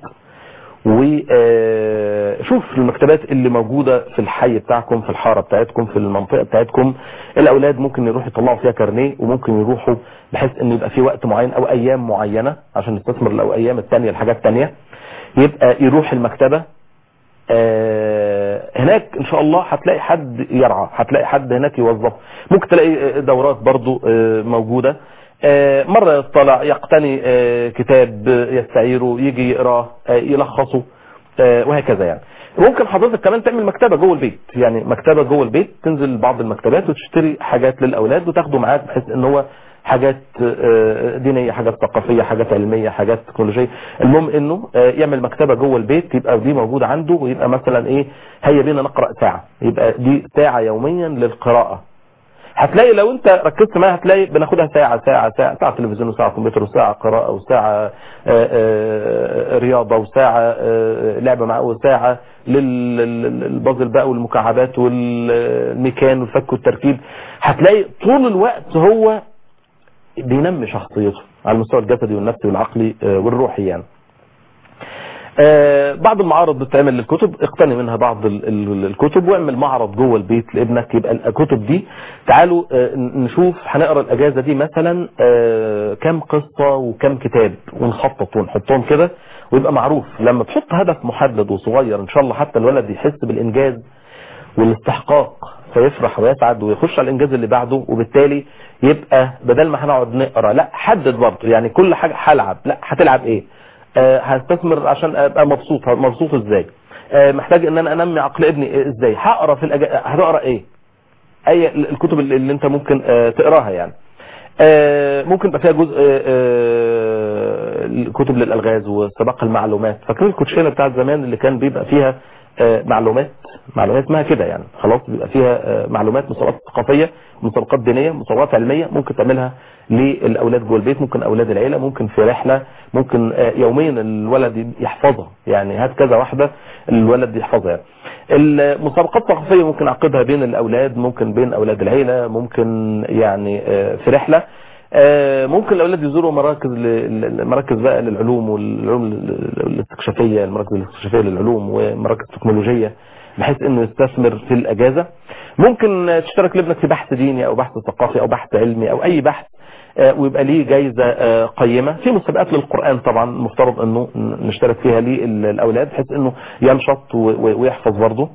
وشوف المكتبات اللي موجودة في الحي بتاعكم في الحارة بتاعتكم في المنطقة بتاعتكم الأولاد ممكن يروحوا يطلعوا فيها كارنيه وممكن يروحوا بحيث ان يبقى في وقت معين او ايام معينة عشان نستثمر لو ايام التانية الحاجات التانية يبقى يروح المكتبة آه، هناك ان شاء الله هتلاقي حد يرعى هتلاقي حد هناك يوظف ممكن تلاقي دورات برضو آه، موجودة آه، مرة يطلع يقتني آه، كتاب آه، يستعيره يجي يقراه آه، يلخصه آه، وهكذا يعني ممكن حضرتك كمان تعمل مكتبة جوه البيت يعني مكتبة جوه البيت تنزل بعض المكتبات وتشتري حاجات للأولاد وتاخده معاك بحيث ان هو حاجات آه، دينية حاجات ثقافية حاجات علمية حاجات تكنولوجية المهم انه آه، يعمل مكتبة جوه البيت يبقى دي موجودة عنده ويبقى مثلا ايه هيا بينا نقرأ ساعة يبقى دي ساعة يوميا للقراءة هتلاقي لو انت ركزت معاها هتلاقي بناخدها ساعة ساعة ساعة ساعة تلفزيون وساعة كمبيوتر وساعة قراءة وساعة آه، آه، رياضة وساعة آه، لعبة مع وساعة للبازل بقى والمكعبات والميكان والفك والتركيب هتلاقي طول الوقت هو بينمي شخصيته على المستوى الجسدي والنفسي والعقلي آه، والروحي يعني آه، بعض المعارض بتعمل للكتب اقتني منها بعض ال- ال- الكتب واعمل معرض جوه البيت لابنك يبقى الكتب دي تعالوا آه، نشوف هنقرا الاجازه دي مثلا آه، كم قصه وكم كتاب ونخطط ونحطهم كده ويبقى معروف لما تحط هدف محدد وصغير ان شاء الله حتى الولد يحس بالانجاز والاستحقاق فيفرح ويسعد ويخش على الانجاز اللي بعده وبالتالي يبقى بدل ما هنقعد نقرا لا حدد برضه يعني كل حاجه هلعب لا هتلعب ايه آه، هستثمر عشان ابقى مبسوط مبسوط ازاي آه، محتاج ان انا انمي عقل ابني إيه ازاي هقرا في الأج... هتقرا ايه اي الكتب اللي اللي انت ممكن آه، تقراها يعني آه، ممكن يبقى فيها جزء آه، آه، كتب للالغاز وسباق المعلومات فاكرين الكوتشينه بتاعت زمان اللي كان بيبقى فيها آه، معلومات معلومات اسمها كده يعني خلاص بيبقى فيها آه، معلومات مسابقات ثقافيه مسابقات دينيه مسابقات علميه ممكن تعملها للاولاد جوه البيت ممكن اولاد العيله ممكن في رحله ممكن آه، يوميا الولد يحفظها يعني هات كذا واحده الولد يحفظها يعني. المسابقات الثقافيه ممكن اعقدها بين الاولاد ممكن بين اولاد العيله ممكن يعني آه، في رحله آه، ممكن الاولاد يزوروا مراكز ل- ل- مراكز بقى للعلوم والعلوم ال- الاستكشافيه المراكز الاستكشافيه للعلوم ومراكز تكنولوجيه بحيث انه يستثمر في الاجازه ممكن آه، تشترك لابنك في بحث ديني او بحث ثقافي او بحث علمي او اي بحث آه، ويبقى ليه جايزه آه، قيمه في مسابقات للقران طبعا مفترض انه نشترك فيها للاولاد بحيث انه ينشط و- و- ويحفظ برضه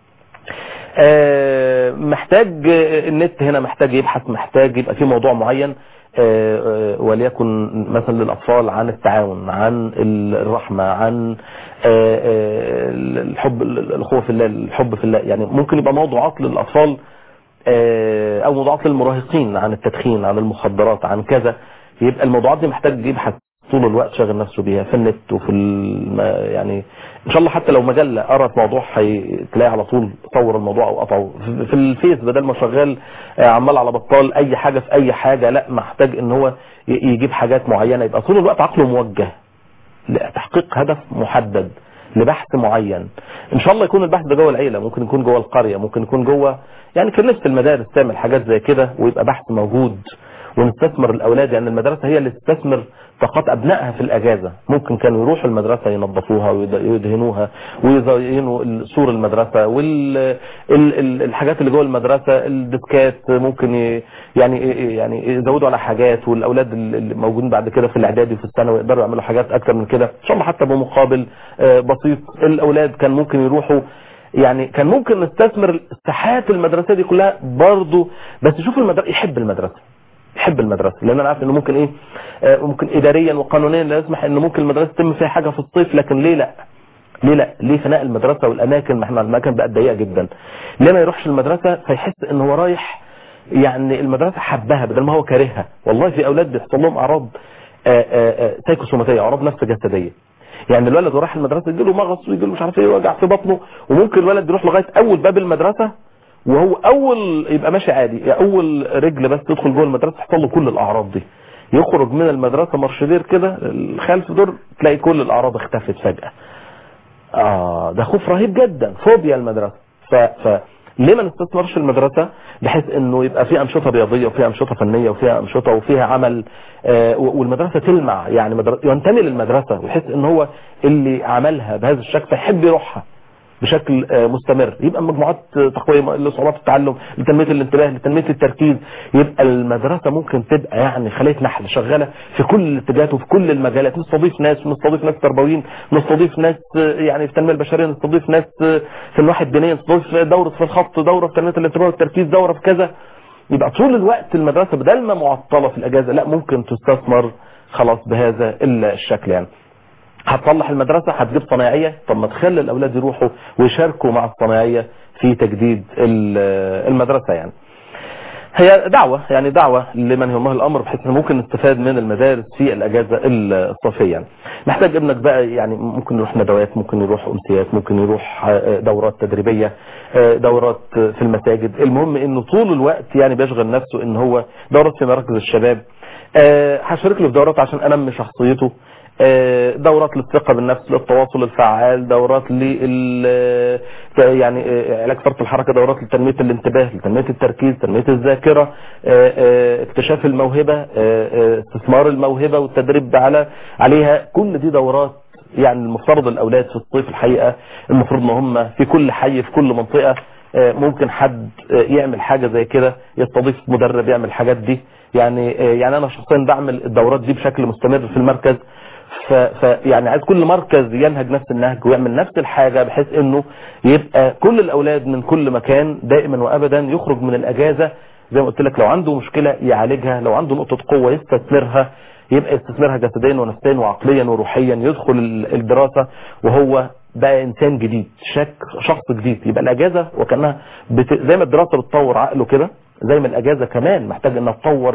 آه، محتاج آه، النت هنا محتاج يبحث محتاج يبقى في موضوع معين آه، آه، وليكن مثلا للأطفال عن التعاون عن الرحمة عن آه، آه، الحب الأخوة في الله الحب في الله يعني ممكن يبقى موضوعات للأطفال آه، أو موضوعات للمراهقين عن التدخين عن المخدرات عن كذا يبقى الموضوعات دي محتاج يبحث طول الوقت شاغل نفسه بيها في النت وفي الم... يعني ان شاء الله حتى لو مجله قرأت موضوع هتلاقي على طول صور الموضوع او قطعه في في الفيس بدل ما شغال آه، عمال على بطال اي حاجه في اي حاجه لا محتاج ان هو ي- يجيب حاجات معينه يبقى طول الوقت عقله موجه لتحقيق هدف محدد لبحث معين ان شاء الله يكون البحث ده جوه العيله ممكن يكون جوه القريه ممكن يكون جوه يعني كان نفس المدارس تعمل حاجات زي كده ويبقى بحث موجود ونستثمر الاولاد يعني المدرسه هي اللي تستثمر طاقات ابنائها في الاجازه ممكن كانوا يروحوا المدرسه ينظفوها ويدهنوها ويزينوا سور المدرسه والحاجات اللي جوه المدرسه الديسكات ممكن ي- يعني يعني يزودوا على حاجات والاولاد اللي موجودين بعد كده في الاعدادي وفي الثانوي يقدروا يعملوا حاجات اكتر من كده ان شاء الله حتى بمقابل آه، بسيط الاولاد كان ممكن يروحوا يعني كان ممكن نستثمر الساحات المدرسيه دي كلها برضه بس شوف المدرسه يحب المدرسه يحب المدرسه لان انا عارف انه ممكن ايه آه، ممكن اداريا وقانونيا لا يسمح ان ممكن المدرسه تتم فيها حاجه في الصيف لكن ليه لا ليه لا ليه فناء المدرسه والاماكن ما احنا الاماكن بقت ضيقه جدا ليه ما يروحش المدرسه فيحس ان هو رايح يعني المدرسه حبها بدل ما هو كارهها والله في اولاد بيحصل لهم اعراض آه، آه، آه، سايكوسوماتيه اعراض نفس جسديه يعني الولد وراح المدرسه يجي له مغص ويجي له مش عارف ايه وجع في بطنه وممكن الولد يروح لغايه اول باب المدرسه وهو اول يبقى ماشي عادي اول رجل بس تدخل جوه المدرسه يحصل له كل الاعراض دي يخرج من المدرسه مرشدير كده الخلف دور تلاقي كل الاعراض اختفت فجاه اه ده خوف رهيب جدا فوبيا المدرسه ف, ف... ليه ما نستثمرش المدرسة بحيث انه يبقى فيها انشطة رياضية وفيها انشطة فنية وفيها انشطة وفيها عمل آه والمدرسة تلمع يعني مدرسة ينتمي للمدرسة ويحس ان هو اللي عملها بهذا الشكل فيحب يروحها بشكل آه مستمر يبقى مجموعات تقوية لصعوبات التعلم لتنمية الانتباه لتنمية التركيز يبقى المدرسة ممكن تبقى يعني خلية نحل شغالة في كل الاتجاهات وفي كل المجالات نستضيف ناس نستضيف ناس تربويين نستضيف ناس آه يعني في التنمية البشرية نستضيف ناس آه في الواحد الدينية نستضيف دورة في الخط دورة في تنمية الانتباه والتركيز دورة في كذا يبقى طول الوقت المدرسة بدل ما معطلة في الاجازة لا ممكن تستثمر خلاص بهذا الشكل يعني هتصلح المدرسة هتجيب صنايعية طب ما تخلي الأولاد يروحوا ويشاركوا مع الصنايعية في تجديد المدرسة يعني هي دعوة يعني دعوة لمن يهمه الأمر بحيث ان ممكن نستفاد من المدارس في الأجازة الصيفية يعني. محتاج ابنك بقى يعني ممكن يروح ندوات ممكن يروح أمسيات ممكن يروح دورات تدريبية دورات في المساجد المهم انه طول الوقت يعني بيشغل نفسه ان هو دورات في مراكز الشباب هشارك له في دورات عشان انمي شخصيته دورات للثقة بالنفس للتواصل الفعال دورات لل يعني علاج فرط الحركة دورات لتنمية الانتباه لتنمية التركيز تنمية الذاكرة اكتشاف الموهبة استثمار الموهبة والتدريب على عليها كل دي دورات يعني المفترض الاولاد في الصيف الحقيقة المفروض ان هم في كل حي في كل منطقة ممكن حد يعمل حاجة زي كده يستضيف مدرب يعمل الحاجات دي يعني يعني انا شخصيا بعمل الدورات دي بشكل مستمر في المركز ف... ف يعني عايز كل مركز ينهج نفس النهج ويعمل نفس الحاجة بحيث انه يبقى كل الاولاد من كل مكان دائما وابدا يخرج من الاجازة زي ما قلت لك لو عنده مشكلة يعالجها لو عنده نقطة قوة يستثمرها يبقى يستثمرها جسديا ونفسيا وعقليا وروحيا يدخل الدراسة وهو بقى انسان جديد شك شخص جديد يبقى الاجازة وكانها بت... زي ما الدراسة بتطور عقله كده زي ما الاجازة كمان محتاج انها تطور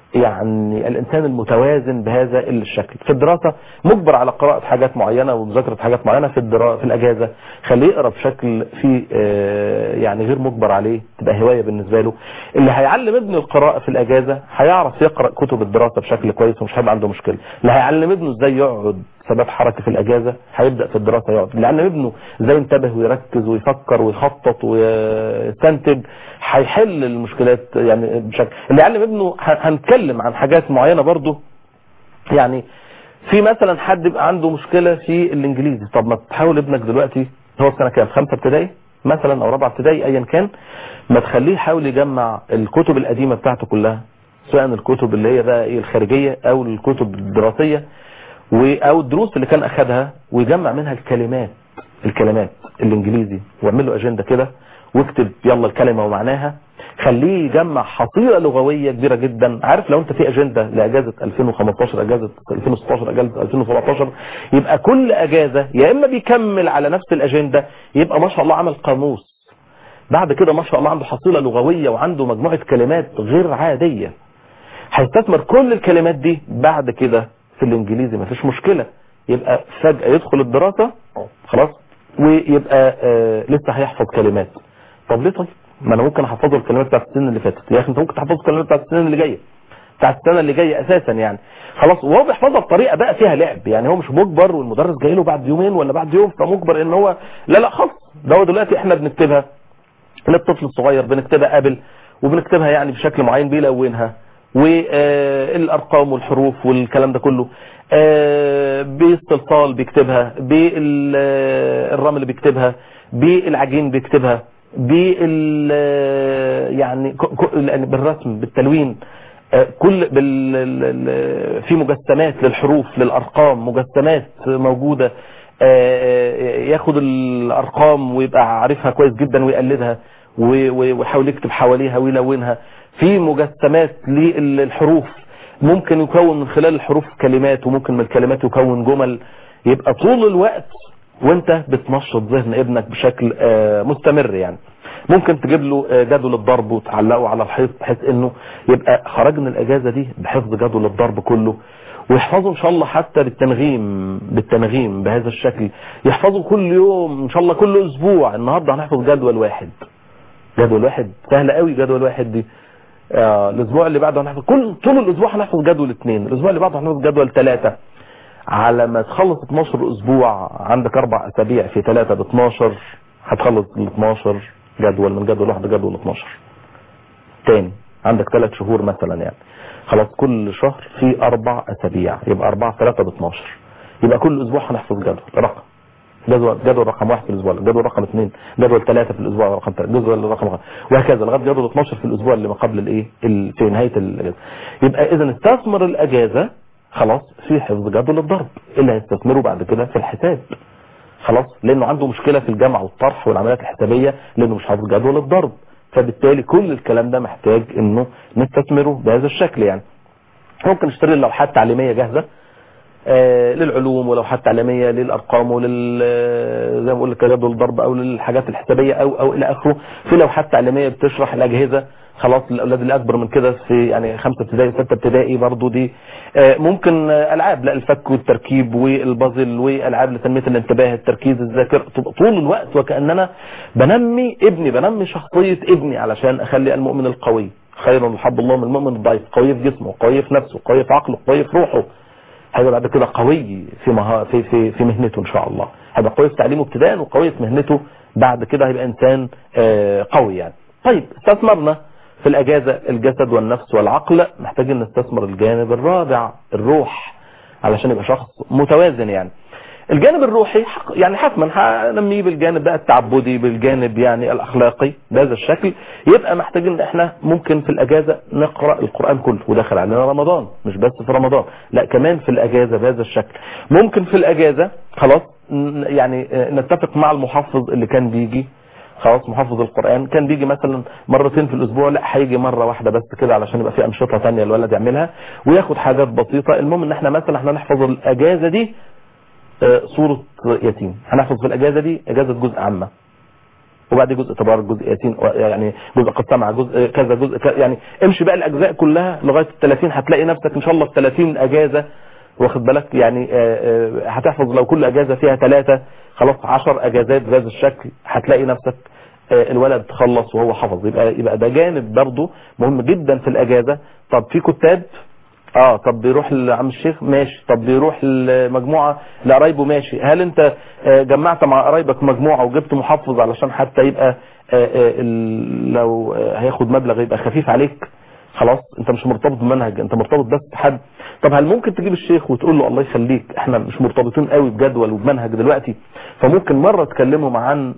يعني الانسان المتوازن بهذا الشكل في الدراسة مجبر على قراءة حاجات معينة ومذاكرة حاجات معينة في الدرا... في الاجازة خليه يقرا بشكل في يعني غير مجبر عليه تبقى هواية بالنسبة له اللي هيعلم ابنه القراءة في الاجازة هيعرف يقرأ كتب الدراسة بشكل كويس ومش هيبقى عنده مشكلة اللي هيعلم ابنه ازاي يقعد سبب حركة في الاجازة هيبدأ في الدراسة يقعد اللي علم ابنه ازاي ينتبه ويركز ويفكر ويخطط ويستنتج هيحل المشكلات يعني بشكل اللي علم ابنه هنتكلم عن حاجات معينة برضه يعني في مثلا حد يبقى عنده مشكلة في الانجليزي طب ما تحاول ابنك دلوقتي هو سنة كام خمسة ابتدائي مثلا او رابعة ابتدائي ايا كان ما تخليه يحاول يجمع الكتب القديمة بتاعته كلها سواء الكتب اللي هي بقى ايه الخارجية او الكتب الدراسية او الدروس اللي كان اخدها ويجمع منها الكلمات الكلمات الانجليزي واعمل له اجنده كده واكتب يلا الكلمة ومعناها خليه يجمع حصيلة لغوية كبيرة جدا عارف لو انت في اجندة لاجازة 2015 اجازة 2016 اجازة 2017 يبقى كل اجازة يا اما بيكمل على نفس الاجندة يبقى ما شاء الله عمل قاموس بعد كده ما شاء الله عنده حصيلة لغوية وعنده مجموعة كلمات غير عادية هيستثمر كل الكلمات دي بعد كده في الانجليزي ما فيش مشكلة يبقى فجأة يدخل الدراسة خلاص ويبقى آه لسه هيحفظ كلمات طب ليه طيب ما انا ممكن احفظه الكلمات بتاعت السنه اللي فاتت يا اخي انت ممكن تحفظه الكلمات بتاعت السنه اللي جايه بتاعت السنه اللي جايه اساسا يعني خلاص وهو بيحفظها بطريقه بقى فيها لعب يعني هو مش مجبر والمدرس جاي له بعد يومين ولا بعد يوم فمجبر ان هو لا لا خلاص ده هو دلوقتي احنا بنكتبها للطفل الصغير بنكتبها قبل وبنكتبها يعني بشكل معين بيلونها والارقام والحروف والكلام ده كله باستلصال بيكتبها بالرمل بيكتبها بالعجين بيكتبها بال يعني بالرسم بالتلوين كل بال في مجسمات للحروف للارقام مجسمات موجوده ياخد الارقام ويبقى عارفها كويس جدا ويقلدها و- و- ويحاول يكتب حواليها ويلونها في مجسمات للحروف ممكن يكون من خلال الحروف كلمات وممكن من الكلمات يكون جمل يبقى طول الوقت وانت بتنشط ذهن ابنك بشكل آه، مستمر يعني ممكن تجيب له آه، جدول الضرب وتعلقه على الحيط بحيث انه يبقى خرجنا الاجازه دي بحفظ جدول الضرب كله ويحفظوا ان شاء الله حتى بالتنغيم بالتنغيم بهذا الشكل يحفظوا كل يوم ان شاء الله كل اسبوع النهارده هنحفظ جدول واحد جدول واحد سهله قوي جدول واحد دي آه الاسبوع اللي بعده هنحفظ كل طول الاسبوع هنحفظ جدول اثنين الاسبوع اللي بعده هنحفظ جدول ثلاثه على ما تخلص 12 اسبوع عندك اربع اسابيع في ثلاثه ب 12 هتخلص ال 12 جدول من جدول واحد لجدول 12 تاني عندك ثلاث شهور مثلا يعني خلاص كل شهر في اربع اسابيع يبقى اربعة ثلاثة ب 12 يبقى كل اسبوع هنحفظ جدول رقم جدول جدول رقم واحد في الاسبوع جدول رقم اثنين جدول ثلاثة في الاسبوع رقم ثلاثة جدول رقم خمسة وهكذا لغايه جدول 12 في الاسبوع اللي ما قبل الايه ال- في نهايه الاجازه يبقى اذا استثمر الاجازه خلاص في حفظ جدول الضرب اللي هيستثمره بعد كده في الحساب خلاص لانه عنده مشكله في الجمع والطرح والعمليات الحسابيه لانه مش حافظ جدول الضرب فبالتالي كل الكلام ده محتاج انه نستثمره بهذا الشكل يعني ممكن نشتري لوحات تعليميه جاهزه آه، للعلوم ولوحات تعليميه للارقام ولل آه، زي ما بقول لك جدول الضرب او للحاجات الحسابيه او او الى اخره في لوحات تعليميه بتشرح الاجهزه خلاص للاولاد اللي اكبر من كده في يعني خمسه ابتدائي سته ابتدائي برضو دي آه، ممكن آه، العاب لا الفك والتركيب والبازل والعاب لتنميه الانتباه التركيز الذاكره تبقى طول الوقت وكاننا بنمي ابني بنمي شخصيه ابني علشان اخلي المؤمن القوي خير حب الله من المؤمن الضعيف قوي في جسمه قوي في نفسه قوي في عقله قوي في روحه هيبقى بعد كده قوي في مها في في في مهنته ان شاء الله هيبقى قوي في تعليمه ابتداء وقوي في مهنته بعد كده هيبقى انسان آه، قوي يعني طيب استثمرنا في الاجازه الجسد والنفس والعقل محتاجين نستثمر الجانب الرابع الروح علشان يبقى شخص متوازن يعني الجانب الروحي حق- يعني حتما هنميه بالجانب بقى التعبدي بالجانب يعني الاخلاقي بهذا الشكل يبقى محتاجين ان احنا ممكن في الاجازه نقرا القران كله وداخل علينا رمضان مش بس في رمضان لا كمان في الاجازه بهذا الشكل ممكن في الاجازه خلاص ن- يعني آه، نتفق مع المحفظ اللي كان بيجي خلاص محفظ القرآن كان بيجي مثلا مرتين في الأسبوع لا هيجي مرة واحدة بس كده علشان يبقى في أنشطة تانية الولد يعملها وياخد حاجات بسيطة المهم إن احنا مثلا احنا نحفظ الأجازة دي آه، صورة يتيم هنحفظ في الأجازة دي أجازة جزء عامة وبعد جزء تبارك جزء ياسين يعني جزء قد سمع جزء كذا جزء كذا يعني امشي بقى الاجزاء كلها لغايه ال 30 هتلاقي نفسك ان شاء الله في 30 اجازه واخد بالك يعني آه، آه، هتحفظ لو كل اجازه فيها ثلاثه خلاص 10 اجازات بهذا الشكل هتلاقي نفسك آه، الولد خلص وهو حفظ يبقى يبقى ده جانب برضه مهم جدا في الاجازه طب في كتاب اه طب بيروح لعم الشيخ ماشي طب بيروح لمجموعة لقرايبه ماشي هل انت آه، جمعت مع قرايبك مجموعة وجبت محفظ علشان حتى يبقى آه، آه، ال- لو آه، هياخد مبلغ يبقى خفيف عليك خلاص انت مش مرتبط بمنهج انت مرتبط بس بحد طب هل ممكن تجيب الشيخ وتقول له الله يخليك احنا مش مرتبطين قوي بجدول وبمنهج دلوقتي فممكن مرة تكلمهم عن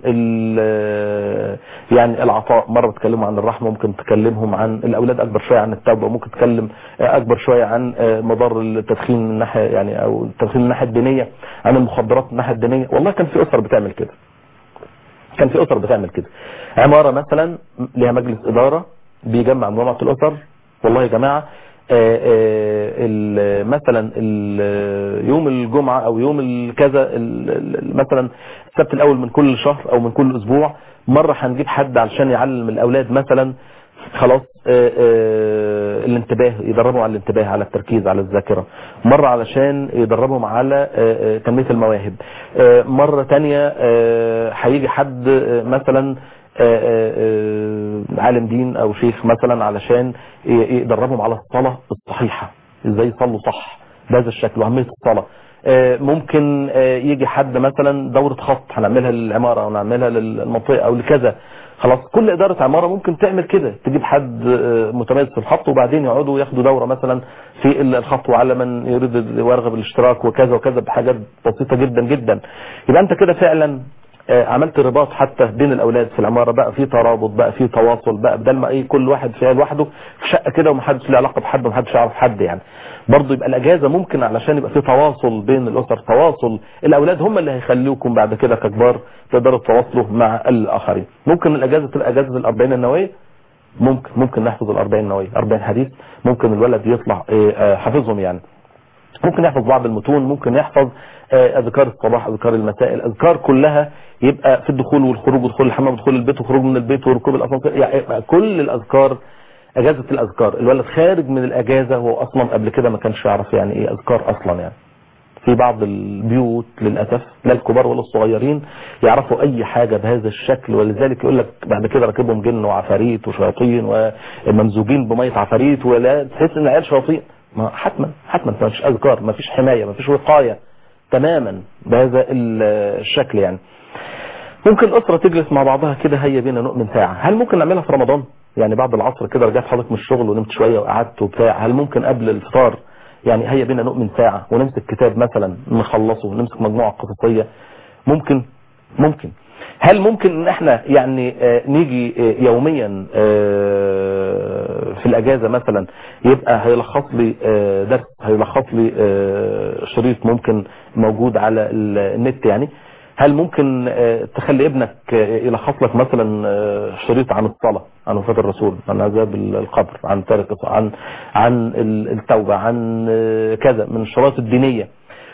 ال- يعني العطاء مرة تكلمهم عن الرحمة ممكن تكلمهم عن الاولاد اكبر شوية عن التوبة ممكن تكلم آه، اكبر شوية عن آه، مضار التدخين من الناحية يعني او التدخين من الناحية الدينية عن المخدرات من الناحية الدينية والله كان في اسر بتعمل كده كان في اسر بتعمل كده عمارة مثلا ليها مجلس ادارة بيجمع مجموعة الاسر والله يا جماعة آه، آه، ال- مثلا ال- يوم الجمعة او يوم الكذا ال- ال- مثلا السبت الاول من كل شهر او من كل اسبوع مرة هنجيب حد علشان يعلم الاولاد مثلا خلاص آه، آه، الانتباه يدربهم على الانتباه على التركيز على الذاكرة مرة علشان يدربهم على آه، آه، تنمية المواهب آه، مرة تانية آه، هيجي حد آه، مثلا آه، آه، آه، عالم دين او شيخ مثلا علشان ي- يدربهم على الصلاة الصحيحة ازاي يصلوا صح بهذا الشكل واهمية الصلاة آه، ممكن آه، يجي حد مثلا دورة خط هنعملها للعمارة او نعملها للمنطقة او لكذا خلاص كل إدارة عمارة ممكن تعمل كده تجيب حد آه، متميز في الخط وبعدين يقعدوا ياخدوا دورة مثلا في الخط وعلى من يريد ويرغب الاشتراك وكذا وكذا بحاجات بسيطة جدا جدا يبقى انت كده فعلا آه، عملت رباط حتى بين الاولاد في العماره بقى في ترابط بقى في تواصل بقى بدل ما ايه كل واحد فيها لوحده في شقه كده ومحدش له علاقه بحد ومحدش يعرف حد يعني برضه يبقى الاجازه ممكن علشان يبقى في تواصل بين الاسر تواصل الاولاد هم اللي هيخليكم بعد كده ككبار تقدروا تتواصلوا مع الاخرين ممكن الاجازه تبقى اجازه الاربعين النوويه ممكن ممكن نحفظ الاربعين النوويه 40 حديث ممكن الولد يطلع إيه، آه، حافظهم يعني ممكن يحفظ بعض المتون ممكن يحفظ آه، اذكار الصباح اذكار المساء الاذكار كلها يبقى في الدخول والخروج ودخول الحمام ودخول البيت وخروج من البيت وركوب الاسانسير يعني يبقى كل الاذكار اجازه الاذكار الولد خارج من الاجازه هو اصلا قبل كده ما كانش يعرف يعني ايه اذكار اصلا يعني في بعض البيوت للاسف لا الكبار ولا الصغيرين يعرفوا اي حاجه بهذا الشكل ولذلك يقول لك بعد كده راكبهم جن وعفاريت وشياطين وممزوجين بميه عفاريت ولا تحس ان العيال شياطين ما حتما حتما ما فيش اذكار ما فيش حمايه ما فيش وقايه تماما بهذا ال- الشكل يعني ممكن اسره تجلس مع بعضها كده هيا بينا نؤمن ساعه هل ممكن نعملها في رمضان يعني بعد العصر كده رجعت حضرتك من الشغل ونمت شويه وقعدت وبتاع هل ممكن قبل الفطار يعني هيا بينا نؤمن ساعه ونمسك كتاب مثلا نخلصه ونمسك مجموعه قصصيه ممكن ممكن هل ممكن ان احنا يعني آه، نيجي آه، يوميا آه، في الاجازه مثلا يبقى هيلخص لي آه، درس هيلخص لي آه، شريط ممكن موجود على ال- النت يعني هل ممكن آه، تخلي ابنك آه، يلخص لك مثلا آه، شريط عن الصلاه عن وفاه الرسول عن عذاب القبر عن تارك عن عن التوبه عن آه، كذا من الشرائط الدينيه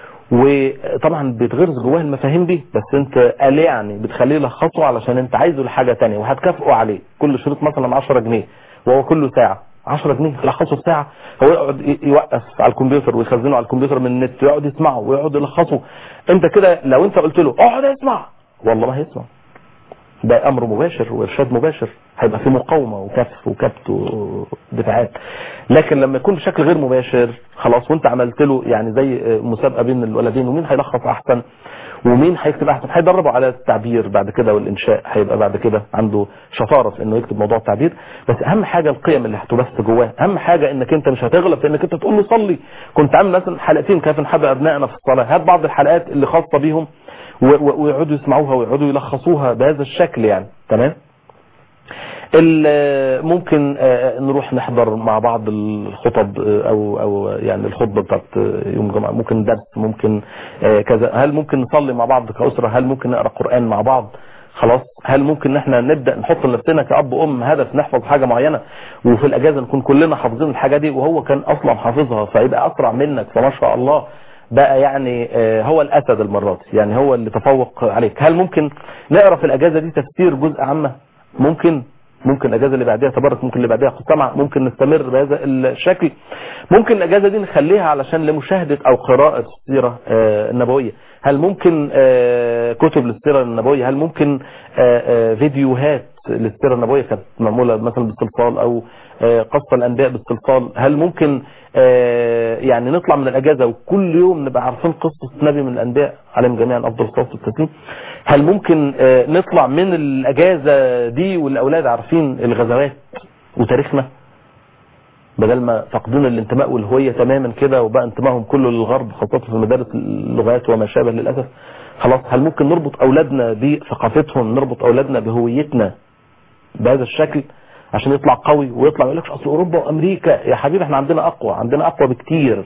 وطبعا بتغرز جواه المفاهيم دي بس انت قال يعني بتخليه يلخصه علشان انت عايزه لحاجه تانية وهتكافئه عليه كل شريط مثلا 10 جنيه وهو كله ساعه 10 جنيه يلخصه في ساعه هو يقعد ي- يوقف على الكمبيوتر ويخزنه على الكمبيوتر من النت ويقعد يسمعه ويقعد يلخصه انت كده لو انت قلت له اقعد اسمع والله ما هيسمع ده امر مباشر وارشاد مباشر هيبقى في مقاومه وكف وكبت ودفاعات لكن لما يكون بشكل غير مباشر خلاص وانت عملت له يعني زي مسابقه بين الولدين ومين هيلخص احسن ومين هيكتب احسن هيدربه على التعبير بعد كده والانشاء هيبقى بعد كده عنده شطاره في انه يكتب موضوع التعبير بس اهم حاجه القيم اللي هتبث جواه اهم حاجه انك انت مش هتغلب في انك انت تقول له صلي كنت عامل مثلا حلقتين كيف نحضر ابنائنا في الصلاه هات بعض الحلقات اللي خاصه بيهم و- و- ويقعدوا يسمعوها ويقعدوا يلخصوها بهذا الشكل يعني تمام ال- ممكن آه، نروح نحضر مع بعض الخطب آه، او او يعني الخطبه بتاعت آه، يوم الجمعه ممكن درس ممكن آه، كذا هل ممكن نصلي مع بعض كاسره هل ممكن نقرا قران مع بعض خلاص هل ممكن ان احنا نبدا نحط لنفسنا كاب وام هدف نحفظ حاجه معينه وفي الاجازه نكون كلنا حافظين الحاجه دي وهو كان اصلا حافظها فيبقى اسرع منك فما شاء الله بقى يعني آه، هو الاسد المرات يعني هو اللي تفوق عليك هل ممكن نقرا في الاجازه دي تفسير جزء عامه ممكن ممكن الاجازه اللي بعديها تبرك ممكن اللي بعديها قسمع ممكن نستمر بهذا الشكل ممكن الاجازه دي نخليها علشان لمشاهده او قراءه السيره آه، النبويه هل ممكن آه، كتب للسيره النبويه هل ممكن آه، آه، فيديوهات للسيره النبويه كانت معموله مثلا بالصلصال او آه، قصه الانبياء بالصلصال هل ممكن آه، يعني نطلع من الاجازه وكل يوم نبقى عارفين قصه نبي من الانبياء عليهم جميعا افضل الصلاه والتسليم هل ممكن آه، نطلع من الاجازه دي والاولاد عارفين الغزوات وتاريخنا بدل ما فقدون الانتماء والهويه تماما كده وبقى انتمائهم كله للغرب خاصه في مدارس اللغات وما شابه للاسف خلاص هل ممكن نربط اولادنا بثقافتهم نربط اولادنا بهويتنا بهذا الشكل عشان يطلع قوي ويطلع يقول لك اصل اوروبا وامريكا يا حبيبي احنا عندنا اقوى عندنا اقوى بكتير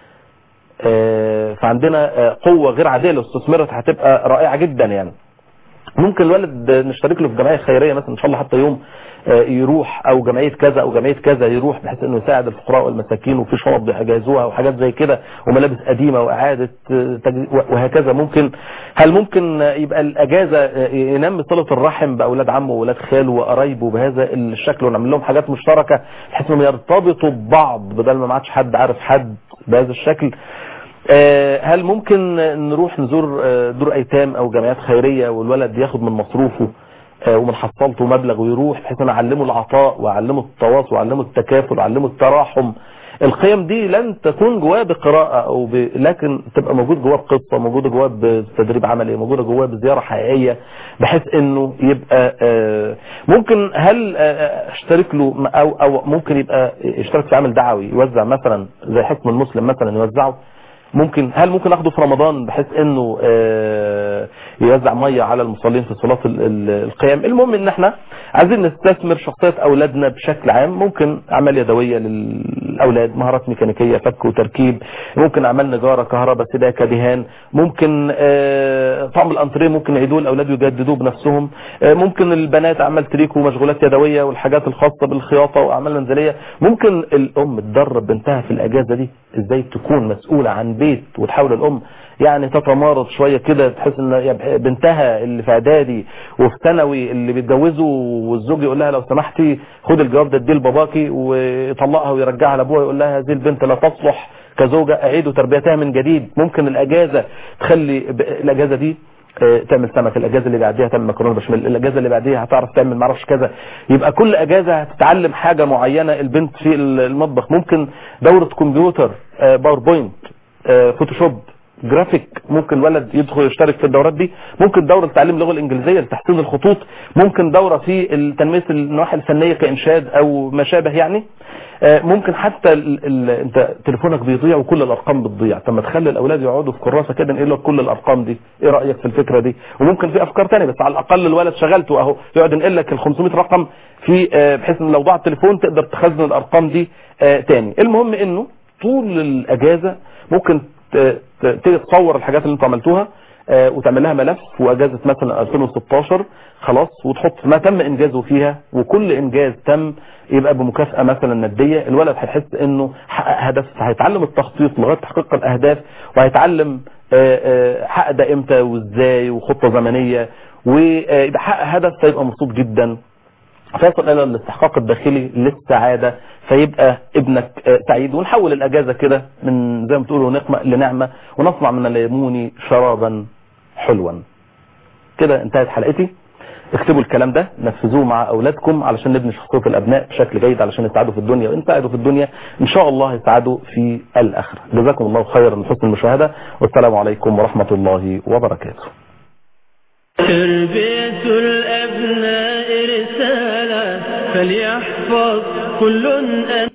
آه، فعندنا آه، قوه غير عاديه لو استثمرت هتبقى رائعه جدا يعني ممكن الولد نشترك له في جمعيه خيريه مثلا ان شاء الله حتى يوم آه، يروح او جمعيه كذا او جمعيه كذا يروح بحيث انه يساعد الفقراء والمساكين وفي شنط بيجهزوها وحاجات زي كده وملابس قديمه واعاده آه، تجديد وهكذا ممكن هل ممكن آه، يبقى الاجازه آه، ينمي صله الرحم باولاد عمه واولاد خاله وقرايبه بهذا الشكل ونعمل لهم حاجات مشتركه بحيث انهم يرتبطوا ببعض بدل ما ما عادش حد عارف حد بهذا الشكل آه، هل ممكن نروح نزور آه، دور ايتام او جمعيات خيريه والولد ياخد من مصروفه آه، ومن حصلته مبلغ ويروح بحيث ان اعلمه العطاء واعلمه التواصل واعلمه التكافل واعلمه التراحم القيم دي لن تكون جواه بقراءة او ب... لكن تبقى موجود جواه بقصة موجودة جواه بتدريب عملي موجودة جواه بزيارة حقيقية بحيث انه يبقى آه، ممكن هل آه، اشترك له او او ممكن يبقى يشترك في عمل دعوي يوزع مثلا زي حكم المسلم مثلا يوزعه ممكن هل ممكن اخده في رمضان بحيث انه آه، يوزع ميه على المصلين في صلاه ال- ال- القيام المهم ان احنا عايزين نستثمر شخصيه اولادنا بشكل عام ممكن اعمال يدويه للاولاد مهارات ميكانيكيه فك وتركيب ممكن اعمال نجاره كهرباء سباكه دهان ممكن آه، طعم الانتريه ممكن يعيدوه الاولاد ويجددوه بنفسهم آه، ممكن البنات اعمال تريكو ومشغولات يدويه والحاجات الخاصه بالخياطه واعمال منزليه ممكن الام تدرب بنتها في الاجازه دي ازاي تكون مسؤوله عن بيت وتحاول الام يعني تتمارض شويه كده تحس ان يا بنتها اللي في اعدادي وفي ثانوي اللي بيتجوزوا والزوج يقول لها لو سمحتي خد الجواب ده اديه لباباكي ويطلقها ويرجعها لابوها يقول لها هذه البنت لا تصلح كزوجه اعيدوا تربيتها من جديد ممكن الاجازه تخلي ب- الاجازه دي آه، تعمل سمك الاجازه اللي بعديها تعمل مكرونه بشاميل الاجازه اللي بعديها هتعرف تعمل معرفش كذا يبقى كل اجازه هتتعلم حاجه معينه البنت في المطبخ ممكن دوره كمبيوتر آه، باوربوينت آه، فوتوشوب جرافيك ممكن ولد يدخل يشترك في الدورات دي ممكن دوره تعليم اللغه الانجليزيه لتحسين الخطوط ممكن دوره في تنميه النواحي الفنيه كانشاد او ما شابه يعني آه، ممكن حتى ال ال انت تليفونك بيضيع وكل الارقام بتضيع طب ما تخلي الاولاد يقعدوا في كراسه كده نقول لك كل الارقام دي ايه رايك في الفكره دي وممكن في افكار تانية بس على الاقل الولد شغلته اهو يقعد ينقل لك ال 500 رقم في آه، بحيث ان لو ضاع التليفون تقدر تخزن الارقام دي آه، تاني المهم انه طول الاجازه ممكن ت- ت- تيجي تصور الحاجات اللي انتوا عملتوها آه، وتعمل لها ملف واجازه مثلا 2016 خلاص وتحط ما تم انجازه فيها وكل انجاز تم يبقى بمكافاه مثلا ماديه الولد هيحس انه حقق هدف هيتعلم التخطيط لغايه تحقيق الاهداف وهيتعلم آه، آه، حقق ده امتى وازاي وخطه زمنيه ويبقى حقق هدف فيبقى مبسوط جدا فيصل الى الاستحقاق الداخلي للسعادة فيبقى ابنك آه، سعيد ونحول الاجازة كده من زي ما تقولوا نقمة لنعمة ونصنع من الليمون شرابا حلوا كده انتهت حلقتي اكتبوا الكلام ده نفذوه مع اولادكم علشان نبني شخصية الابناء بشكل جيد علشان يسعدوا في الدنيا وان سعدوا في الدنيا ان شاء الله يسعدوا في الاخرة جزاكم الله خيرا من حسن المشاهدة والسلام عليكم ورحمة الله وبركاته تربية الأبناء رسالة فليحفظ كل أن